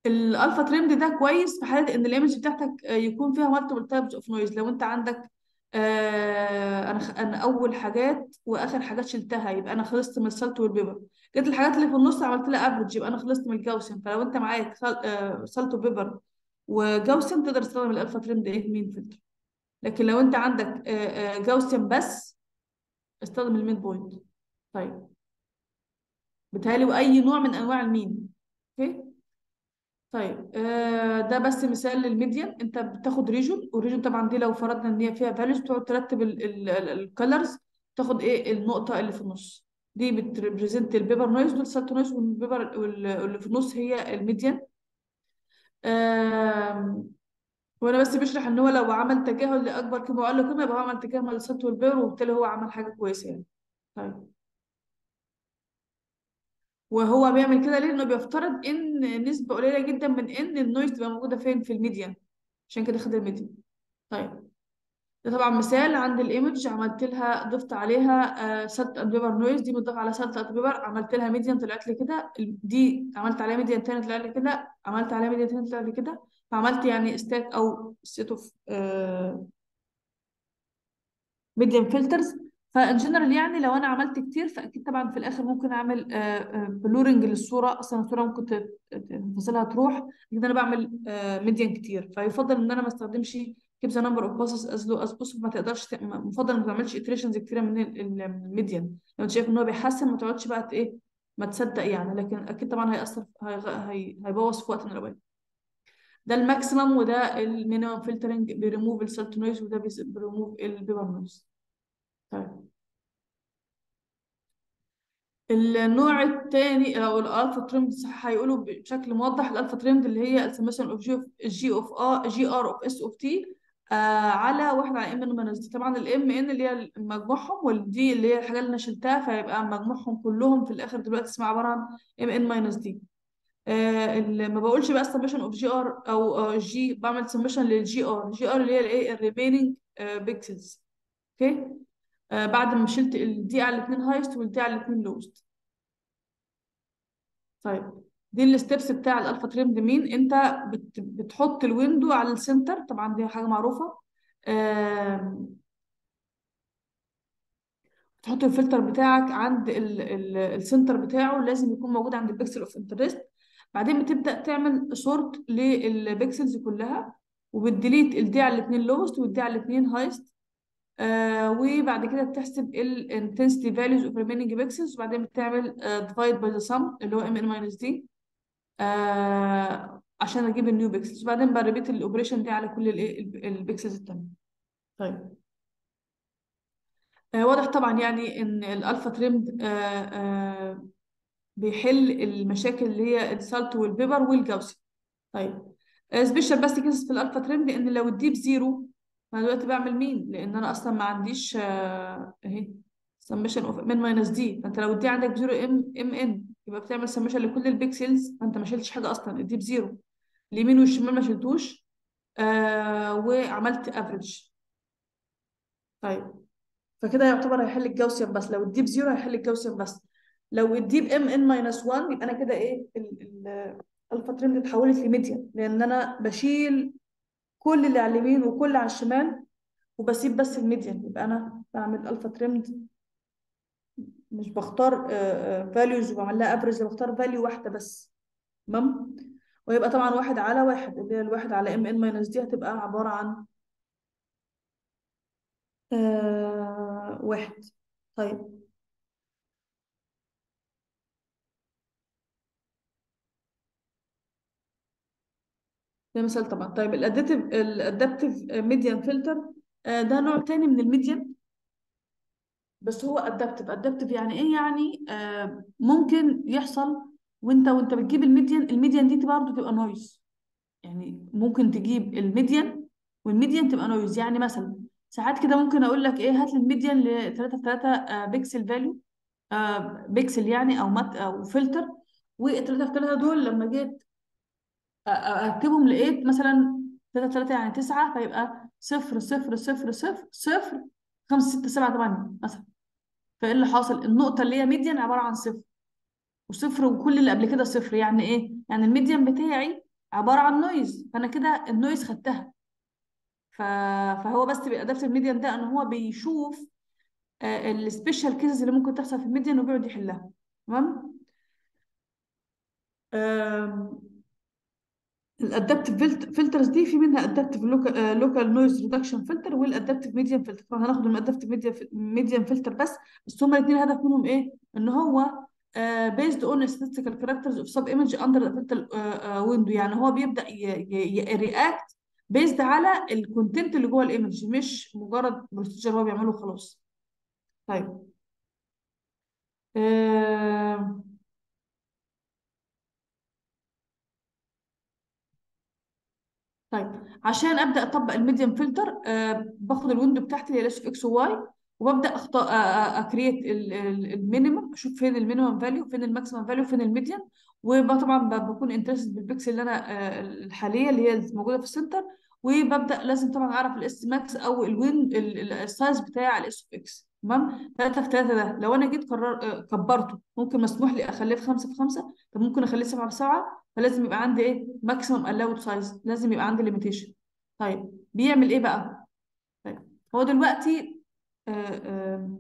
الالفا تريمد ده كويس في حاله ان الايمج بتاعتك آه، يكون فيها مالتيبل تايبس اوف نويز لو انت عندك آه انا خ... انا اول حاجات واخر حاجات شلتها يبقى انا خلصت من السالت والبيبر جيت الحاجات اللي في النص عملت لها افريج يبقى انا خلصت من الجوسن فلو انت معاك سال... آه سالت وبيبر وجوسن تقدر تستخدم الالفا تريمد ايه مين فلتر لكن لو انت عندك آه آه جوسن بس استخدم الميد بوينت طيب بتهيألي واي نوع من انواع المين اوكي طيب آه ده بس مثال للميديان انت بتاخد ريجون والريجون طبعا دي لو فرضنا ان هي فيها فاليوز بتقعد ترتب الكالرز تاخد ايه النقطه اللي في النص دي بتريبريزنت البيبر نويز دول سالت نويز والبيبر واللي في النص هي الميديان آه وانا بس بشرح ان هو لو عمل تجاهل لاكبر قيمه واقل قيمه يبقى هو عمل تجاهل للسالت والبيبر وبالتالي هو عمل حاجه كويسه يعني طيب وهو بيعمل كده ليه؟ لانه بيفترض ان نسبه قليله جدا من ان النويز تبقى موجوده فين في الميديان عشان كده خد الميديان طيب ده طبعا مثال عند الايمج عملت لها ضفت عليها سالت اند بيبر نويز دي متضاف على سالت اند بيبر عملت لها ميديان طلعت لي كده دي عملت عليها ميديان تاني طلع لي كده عملت عليها ميديان تاني طلع لي كده فعملت يعني ستاك او سيت اوف ميديان فلترز فان جنرال يعني لو انا عملت كتير فاكيد طبعا في الاخر ممكن اعمل بلورنج للصوره اصلا الصوره ممكن ت- تفاصيلها تروح لكن انا بعمل ميديان كتير فيفضل ان انا ما استخدمش keep the number of passes as low as possible ما تقدرش ت- مفضل ما تعملش iterations كتيره من ال- ال- الميديان لو انت شايف ان هو بيحسن ما تقعدش بقى ت- ايه ما تصدق يعني لكن اكيد طبعا هيأثر هيغ- هي- هيبوظ في وقت من الاوقات ده الماكسيمم وده المينيمم فلترنج بيريموف السالت نويز وده بيريموف البيبر نويز طيب النوع الثاني او الالفا تريمد صح هيقولوا بشكل موضح الالفا تريمد اللي هي السمشن اوف جي جي اوف ا جي ار اوف اس اوف تي على واحد على ام ان ماينس دي طبعا الام ان اللي هي مجموعهم والدي اللي هي الحاجه اللي انا شلتها فيبقى مجموعهم كلهم في الاخر دلوقتي اسمها عباره عن ام ان ماينس دي آه اللي ما بقولش بقى سمشن اوف جي ار او جي بعمل سمشن للجي ار جي ار اللي هي الايه الريميننج بيكسلز اوكي آه بعد ما شلت الدي على الاثنين هايست والدي على الاثنين لوست طيب دي الستبس بتاع الالفا تريمد مين انت بت بتحط الويندو على السنتر طبعا دي حاجه معروفه آم، تحط الفلتر بتاعك عند ال ال السنتر بتاعه لازم يكون موجود عند البيكسل اوف انترست بعدين بتبدا تعمل سورت للبيكسلز كلها وبتديليت الدي على الاثنين لوست والدي على الاثنين هايست آه وبعد كده بتحسب الانتنسيتي فاليوز اوف ريميننج بيكسلز وبعدين بتعمل ديفايد باي ذا سم اللي هو ام ان ماينس دي آه عشان اجيب النيو بيكسلز وبعدين بريبيت الاوبريشن دي على كل الايه البيكسلز التانية طيب آه واضح طبعا يعني ان الالفا تريمد آه آه بيحل المشاكل اللي هي السالت والبيبر والجوسي طيب سبيشال بس كيس في الالفا تريمد ان لو الديب زيرو انا دلوقتي بعمل مين لان انا اصلا ما عنديش آه، اهي سمشن اوف من ماينس دي فانت لو الدي عندك زيرو ام ام ان يبقى بتعمل سمشن لكل البيكسلز فانت ما شلتش حاجه اصلا الدي بزيرو اليمين والشمال ما شلتوش آه وعملت افريج طيب فكده يعتبر هيحل الجوسيان بس لو الديب زيرو هيحل الجوسيان بس لو الديب ام ان ماينس 1 يبقى انا كده ايه الالفا تريمد اتحولت لميديان لان انا بشيل كل اللي على اليمين وكل اللي على الشمال وبسيب بس الميديان يبقى انا بعمل الفا تريمد مش بختار فاليوز وبعمل لها افريج بختار فاليو واحده بس تمام ويبقى طبعا واحد على واحد اللي هي الواحد على ام ان ماينس دي هتبقى عباره عن آه واحد طيب ده مثال طبعا طيب الاديتيف الادابتيف ميديان فلتر ده نوع تاني من الميديان بس هو ادابتيف ادابتيف يعني ايه يعني آه ممكن يحصل وانت وانت بتجيب الميديان الميديان دي برضه تبقى نويز يعني ممكن تجيب الميديان والميديان تبقى نويز يعني مثلا ساعات كده ممكن اقول لك ايه هات لي الميديان ل 3 في 3 بيكسل فاليو بيكسل يعني او مات او فلتر وال 3 في 3 دول لما جيت أ- أ- ارتبهم لقيت مثلا 3 في 3 يعني 9 فيبقى 0 0 0 0 0 5 6 7 8 مثلا فايه اللي حاصل النقطه اللي هي ميديان عباره عن صفر وصفر وكل اللي قبل كده صفر يعني ايه يعني الميديان بتاعي عباره عن نويز فانا كده النويز خدتها ف... فهو بس بيأدابت الميديان ده ان هو بيشوف السبيشال كيسز اللي ممكن تحصل في الميديان وبيقعد يحلها تمام الادابتيف فلترز دي في منها ادابتيف لوكال نويز ريدكشن فلتر والادابتيف ميديان فلتر فهناخد الادابتيف ميديان فلتر بس بس هما الاثنين الهدف منهم ايه ان هو بيزد اون statistical characters of sub image under the filter window يعني هو بيبدا يرياكت بيزد على الكونتنت اللي جوه الايمج مش مجرد بروسيجر هو بيعمله خلاص طيب آه طيب عشان ابدا اطبق الميديم فلتر آه باخد الويندو بتاعتي اللي هي اس اكس وواي وببدا اختار اكريت المينيمم اشوف فين المينيمم فاليو فين الماكسيمم فاليو فين الميديان وطبعا بكون انترستد بالبيكسل اللي انا آه الحاليه اللي هي موجوده في السنتر وببدا لازم طبعا اعرف الاس ماكس او الوين السايز بتاع الاس اكس تمام 3 في 3 ده لو انا جيت قرر كبرته ممكن مسموح لي اخليه في 5 في 5 طب ممكن اخليه 7 في 7 فلازم يبقى عندي ايه ماكسيمم الاود سايز لازم يبقى عندي ليميتيشن طيب بيعمل ايه بقى طيب هو دلوقتي آآ آآ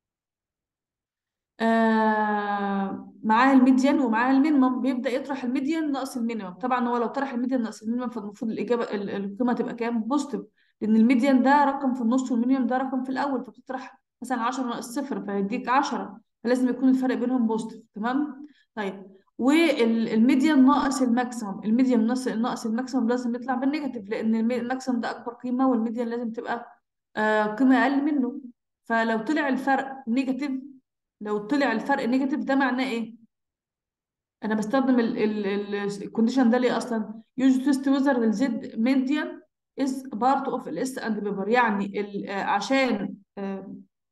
آآ معاه الميديان ومعاه المينيمم بيبدا يطرح الميديان ناقص المينيمم طبعا هو لو طرح الميديان ناقص المينيمم فالمفروض الاجابه القيمه تبقى كام بوزيتيف لان الميديان ده رقم في النص والمينيمم ده رقم في الاول فبتطرح مثلا 10 ناقص صفر فيديك 10 فلازم يكون الفرق بينهم بوزيتيف تمام طيب والميديان ناقص الماكسيمم الميديان ناقص ناقص الماكسيمم لازم يطلع بالنيجاتيف لان الماكسيمم ده اكبر قيمه والميديان لازم تبقى آه قيمه اقل منه فلو طلع الفرق نيجاتيف لو طلع الفرق نيجاتيف ده معناه ايه انا بستخدم الكونديشن ده ليه اصلا يوز تيست ويزر الزد ميديان از بارت اوف الاس اند بيبر يعني عشان آه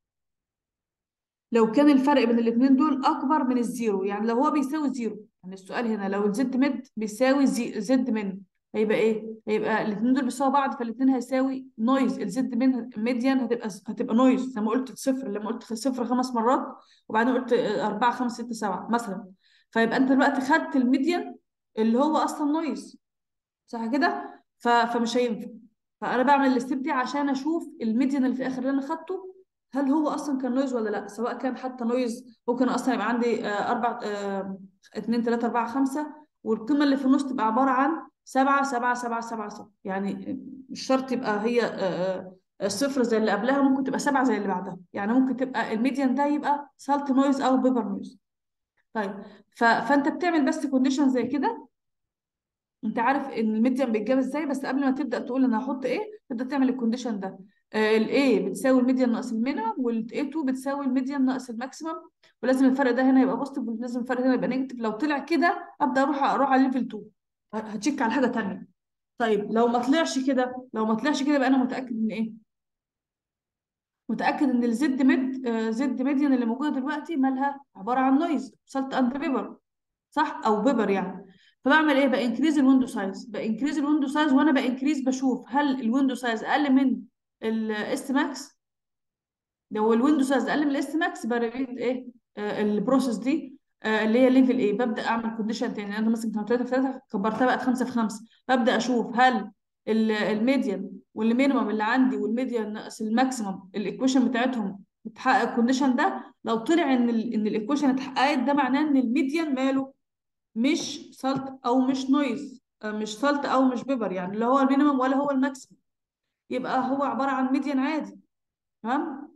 لو كان الفرق بين الاثنين دول اكبر من الزيرو يعني لو هو بيساوي زيرو يعني السؤال هنا لو الزد ميد بيساوي زي زد من هيبقى ايه هيبقى الاثنين دول بيساوي بعض فالاثنين هيساوي نويز الزد من ميديان هتبقى هتبقى نويز زي ما قلت صفر لما قلت صفر خمس مرات وبعدين قلت أربعة خمسة ستة سبعة مثلا فيبقى انت دلوقتي خدت الميديان اللي هو اصلا نويز صح كده فمش هينفع فانا بعمل الستيب دي عشان اشوف الميديان اللي في الاخر اللي انا خدته هل هو اصلا كان نويز ولا لا سواء كان حتى نويز ممكن اصلا يبقى عندي اربع اتنين تلاته اربعه خمسه والقيمه اللي في النص تبقى عباره عن سبعه سبعه سبعه سبعه سبعه يعني مش شرط يبقى هي صفر زي اللي قبلها ممكن تبقى سبعه زي اللي بعدها يعني ممكن تبقى الميديان ده يبقى سالت نويز او بيبر نويز طيب ف... فانت بتعمل بس كونديشن زي كده انت عارف ان الميديان بيتجاب ازاي بس قبل ما تبدا تقول انا هحط ايه تبدا تعمل الكونديشن ده الاي بتساوي الميديان ناقص المينيمم والاي 2 بتساوي الميديان ناقص الماكسيمم ولازم الفرق ده هنا يبقى بوزيتيف ولازم الفرق هنا يبقى نيجاتيف لو طلع كده ابدا اروح اروح على ليفل 2 هتشيك على حاجه ثانيه طيب لو ما طلعش كده لو ما طلعش كده يبقى انا متاكد ان ايه متاكد ان الزد ميد زد ميديان اللي موجوده دلوقتي مالها عباره عن نويز سالت اند بيبر صح او بيبر يعني فبعمل ايه بانكريز الويندو سايز بانكريز الويندو سايز وانا بانكريز بشوف هل الويندو سايز اقل من الاس ماكس لو الويندو سايز اقل من الاس ماكس بريد ايه آه البروسيس دي آه اللي هي ليفل ايه ببدا اعمل كونديشن تاني انا مثلا كانت 3 في 3 كبرتها بقت 5 في 5 ببدا اشوف هل الميديان والمينيمم اللي عندي والميديان ناقص الماكسيمم الايكويشن بتاعتهم بتحقق الكونديشن ده لو طلع ان ال ان الايكويشن اتحققت ده معناه ان الميديان ماله مش سالت او مش نويز آه مش سالت او مش بيبر يعني لا هو المينيمم ولا هو الماكسيمم يبقى هو عباره عن ميديان عادي تمام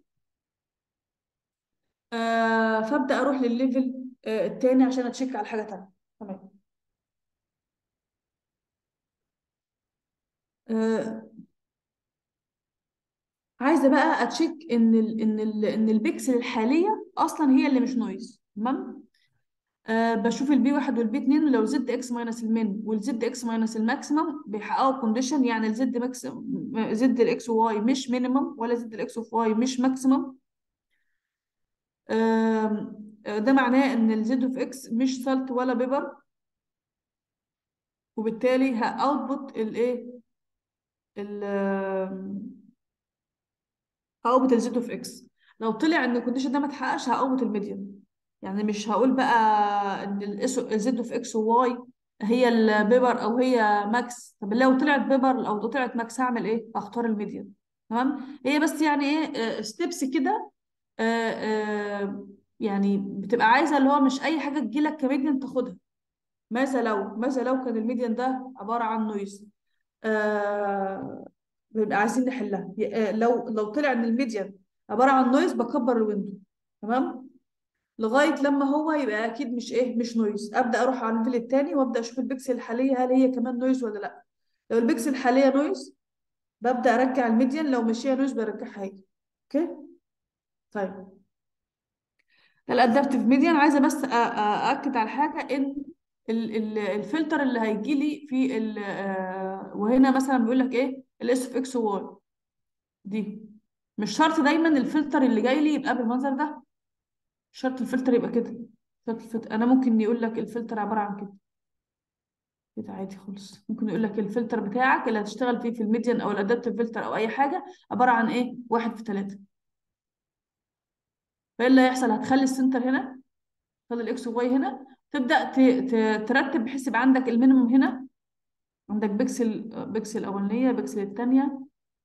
آه فابدا اروح للليفل آه التاني عشان اتشيك على حاجه تانيه تمام آه عايزه بقى اتشيك ان ال ان ال ان البيكسل الحاليه اصلا هي اللي مش نويز تمام آه بشوف البي واحد والبي اتنين لو زد اكس ماينس المين والزد اكس ماينس الماكسيمم بيحققوا كونديشن يعني الزد ماكس زد الاكس وواي مش مينيمم ولا زد الاكس اوف واي مش ماكسيمم آه ده معناه ان الزد اوف اكس مش سالت ولا بيبر وبالتالي هاوتبوت الايه ال هاوتبوت الزد اوف اكس لو طلع ان الكونديشن ده ما اتحققش هاوتبوت الميديان يعني مش هقول بقى ان الزد اوف اكس وواي هي البيبر او هي ماكس طب لو طلعت بيبر او طلعت ماكس هعمل ايه اختار الميديان تمام هي بس يعني ايه ستيبس كده آه، آه، يعني بتبقى عايزه اللي هو مش اي حاجه تجيلك كميديان تاخدها ماذا لو ماذا لو كان الميديان ده عباره عن نويز آه بنبقى عايزين نحلها ي- آه، لو لو طلع ان الميديان عباره عن نويز بكبر الويندو تمام لغايه لما هو يبقى اكيد مش ايه مش نويز ابدا اروح على الليفل التاني وابدا اشوف البكسل الحاليه هل هي كمان نويز ولا لا لو البكسل الحاليه نويز ببدا ارجع الميديان لو مش هي نويز برجعها هي اوكي طيب الادابتيف ميديان عايزه بس أ- أ- ااكد على حاجه ان ال- ال- الفلتر اللي هيجي لي في ال- آه، وهنا مثلا بيقول لك ايه الاس اوف اكس واي دي مش شرط دايما الفلتر اللي جاي لي يبقى بالمنظر ده مش شرط الفلتر يبقى كده شرط الفلتر انا ممكن يقول لك الفلتر عباره عن كده كده عادي خالص ممكن يقول لك الفلتر بتاعك اللي هتشتغل فيه في الميديان او الادابتيف فلتر او اي حاجه عباره عن ايه واحد في ثلاثه فايه اللي هيحصل هتخلي السنتر هنا تخلي الاكس واي هنا تبدا ت- ت- ترتب بحيث يبقى عندك المينيموم هنا عندك بيكسل بيكسل الاولانيه بيكسل الثانيه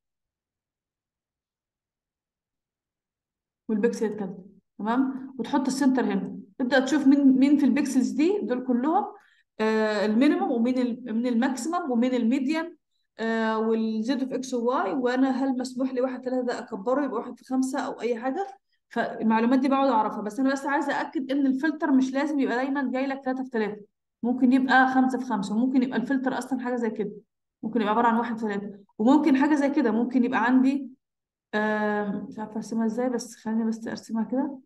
والبيكسل الثالثه تمام وتحط السنتر هنا تبدا تشوف مين مين في البيكسلز دي دول كلهم آه المينيموم ومين ال- من الماكسيمم ومين الميديان آه والزد اوف اكس وواي وانا هل مسموح لي واحد ثلاثه ده اكبره يبقى واحد في خمسه او اي حاجه فالمعلومات دي بقعد اعرفها بس انا بس عايزه اكد ان الفلتر مش لازم يبقى دايما جاي لك ثلاثه في ثلاثه ممكن يبقى خمسه في خمسه وممكن يبقى الفلتر اصلا حاجه زي كده ممكن يبقى عباره عن واحد في ثلاثه وممكن حاجه زي كده ممكن يبقى عندي آم، مش عارفه ارسمها ازاي بس خليني بس ارسمها كده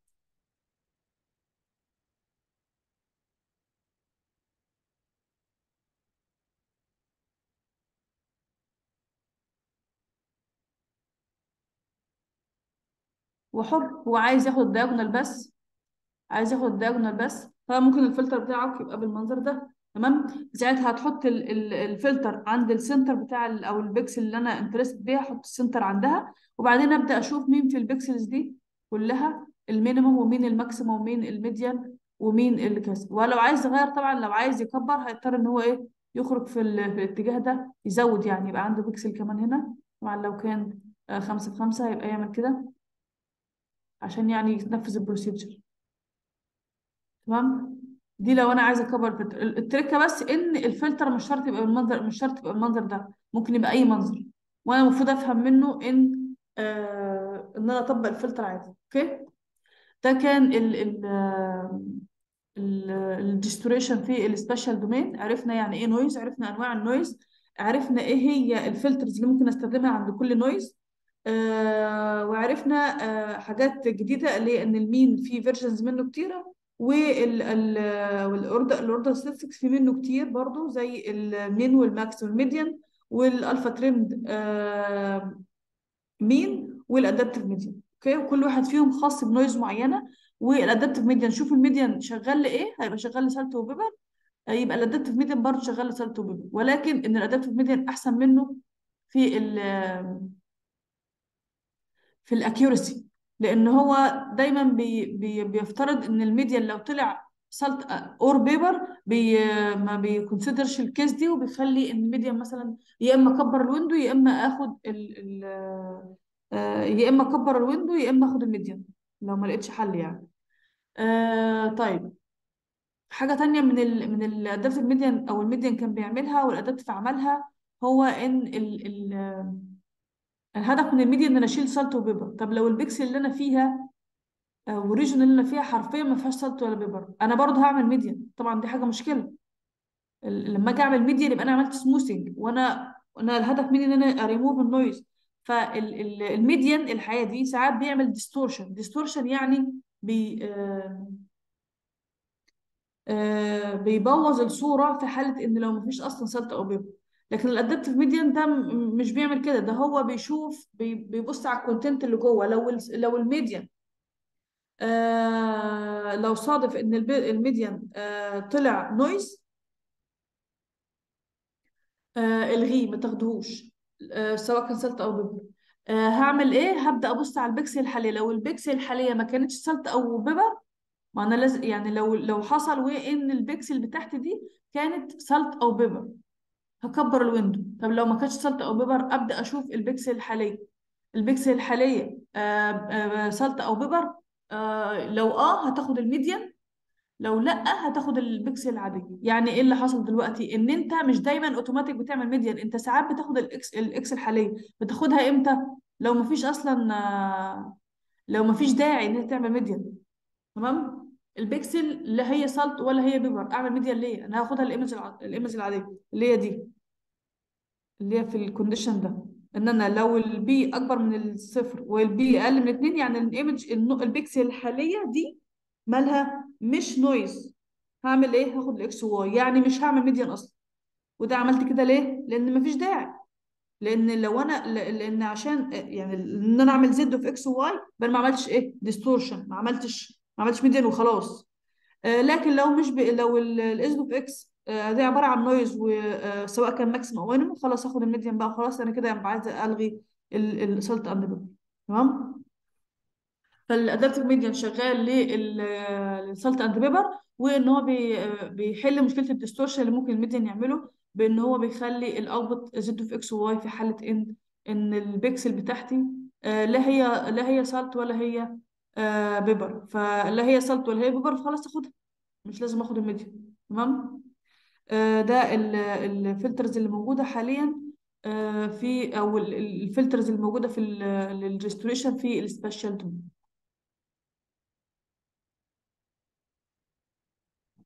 هو حر هو عايز ياخد الدياجونال بس عايز ياخد الدياجونال بس فممكن الفلتر بتاعك يبقى بالمنظر ده تمام ساعتها هتحط ال- ال- الفلتر عند السنتر بتاع ال- او البكسل اللي انا انترست بيها احط السنتر عندها وبعدين ابدا اشوف مين في البكسلز دي كلها المينيموم ومين الماكسيموم ومين الميديان ومين اللي كذا ولو عايز يغير طبعا لو عايز يكبر هيضطر ان هو ايه يخرج في, ال- في الاتجاه ده يزود يعني يبقى عنده بكسل كمان هنا طبعا لو كان آه، خمسة في خمسة هيبقى يعمل كده عشان يعني ينفذ البروسيجر تمام دي لو انا عايزه اكبر الفلتر ال- التركه بس ان الفلتر مش شرط يبقى بالمنظر مش شرط يبقى بالمنظر ده ممكن يبقى اي منظر وانا المفروض افهم منه ان آه ان انا اطبق الفلتر عادي اوكي ده كان ال ال الديستوريشن في السبيشال دومين عرفنا يعني ايه نويز عرفنا انواع النويز عرفنا ايه هي الفلترز اللي ممكن استخدمها عند كل نويز آه وعرفنا آه حاجات جديده اللي هي ان المين في فيرجنز منه كتيره وال ال والاوردر الاوردر ستاتستكس في منه كتير برضو زي المين والماكس والميديان والالفا ترند آه مين والادابتيف ميديان اوكي وكل واحد فيهم خاص بنويز معينه والادابتيف ميديان شوف الميديان شغال لايه هيبقى شغال لسالت وبيبر يبقى الادابتيف ميديان برضه شغال لسالت وبيبر ولكن ان الادابتيف ميديان احسن منه في ال في الاكيورسي لان هو دايما بي بي بيفترض ان الميديان لو طلع سالت اور بيبر بي ما بيكونسيدرش الكيس دي وبيخلي ان الميديان مثلا يا اما اكبر الويندو يا اما اخد ال ال آه، يا اما اكبر الويندو يا اما اخد الميديان لو ما لقيتش حل يعني آه طيب حاجه تانية من ال من الادابتيف ميديان او الميديان كان بيعملها والادابتيف عملها هو ان ال ال الهدف من الميديا ان انا اشيل سالت وبيبر طب لو البيكسل اللي انا فيها آه، والريجن اللي انا فيها حرفيا ما فيهاش سالت ولا بيبر انا برضه هعمل ميديان طبعا دي حاجه مشكله ال- لما اجي اعمل ميديان يبقى انا عملت سموثنج وانا انا الهدف مني ان انا اريموف النويز فالميديان الحقيقه دي ساعات بيعمل ديستورشن ديستورشن يعني بي آه آه بيبوظ الصوره في حاله ان لو ما فيش اصلا سالت او بيبر لكن الادابتيف ميديان ده م- مش بيعمل كده ده هو بيشوف بي- بيبص على الكونتنت اللي جوه لو ال- لو الميديان آه لو صادف ان الب- الميديان آه طلع نويز آه الغيه ما تاخدهوش آه سواء كان سلت او بيبر آه هعمل ايه هبدا ابص على البكسل الحاليه لو البكسل الحاليه ما كانتش سلت او بيبر ما انا لازم يعني لو لو حصل وان البكسل بتاعتي دي كانت سالت او بيبر هكبر الويندو طب لو ما كانتش سالت او بيبر ابدا اشوف البكسل الحاليه البكسل الحاليه آه آه سالت او بيبر آه لو اه هتاخد الميديان لو لا هتاخد البكسل العاديه يعني ايه اللي حصل دلوقتي ان انت مش دايما اوتوماتيك بتعمل ميديان انت ساعات بتاخد الاكس الاكس الحاليه بتاخدها امتى لو مفيش اصلا آه لو مفيش داعي ان انت تعمل ميديان تمام البكسل لا هي سالت ولا هي بيبر اعمل ميديان ليه انا هاخدها الايمج الع... الايمج العاديه اللي هي دي اللي هي في الكونديشن ده ان انا لو البي اكبر من الصفر والبي اقل من اتنين يعني الايمج النو- البكسل الحاليه دي مالها مش نويز هعمل ايه هاخد الاكس واي يعني مش هعمل ميديان اصلا وده عملت كده ليه لان مفيش داعي لان لو انا ل- لان عشان يعني ان انا اعمل زد في اكس وواي بل ما عملتش ايه ديستورشن ما عملتش ما عملتش ميديان وخلاص آه، لكن لو مش ب... لو الاس اوف اكس دي عباره عن نويز وسواء كان ماكسيمم او مينيمم خلاص اخد الميديان بقى خلاص انا كده يبقى عايزه الغي السلت اند بيبر تمام فالادابتيف ميديان شغال للسلت اند بيبر وان هو بي... آه، بيحل مشكله الديستورشن اللي ممكن الميديان يعمله بان هو بيخلي الاوتبوت زد اوف اكس وواي في حاله ان ان البيكسل بتاعتي آه، لا هي لا هي سالت ولا هي آه، بيبر فلا هي سالت ولا هي بيبر فخلاص اخدها مش لازم اخد الميديا تمام آه، ده ال- الفلترز اللي موجوده حاليا آه، في او ال- ال- الفلترز اللي موجوده في الريستوريشن في السبيشال تون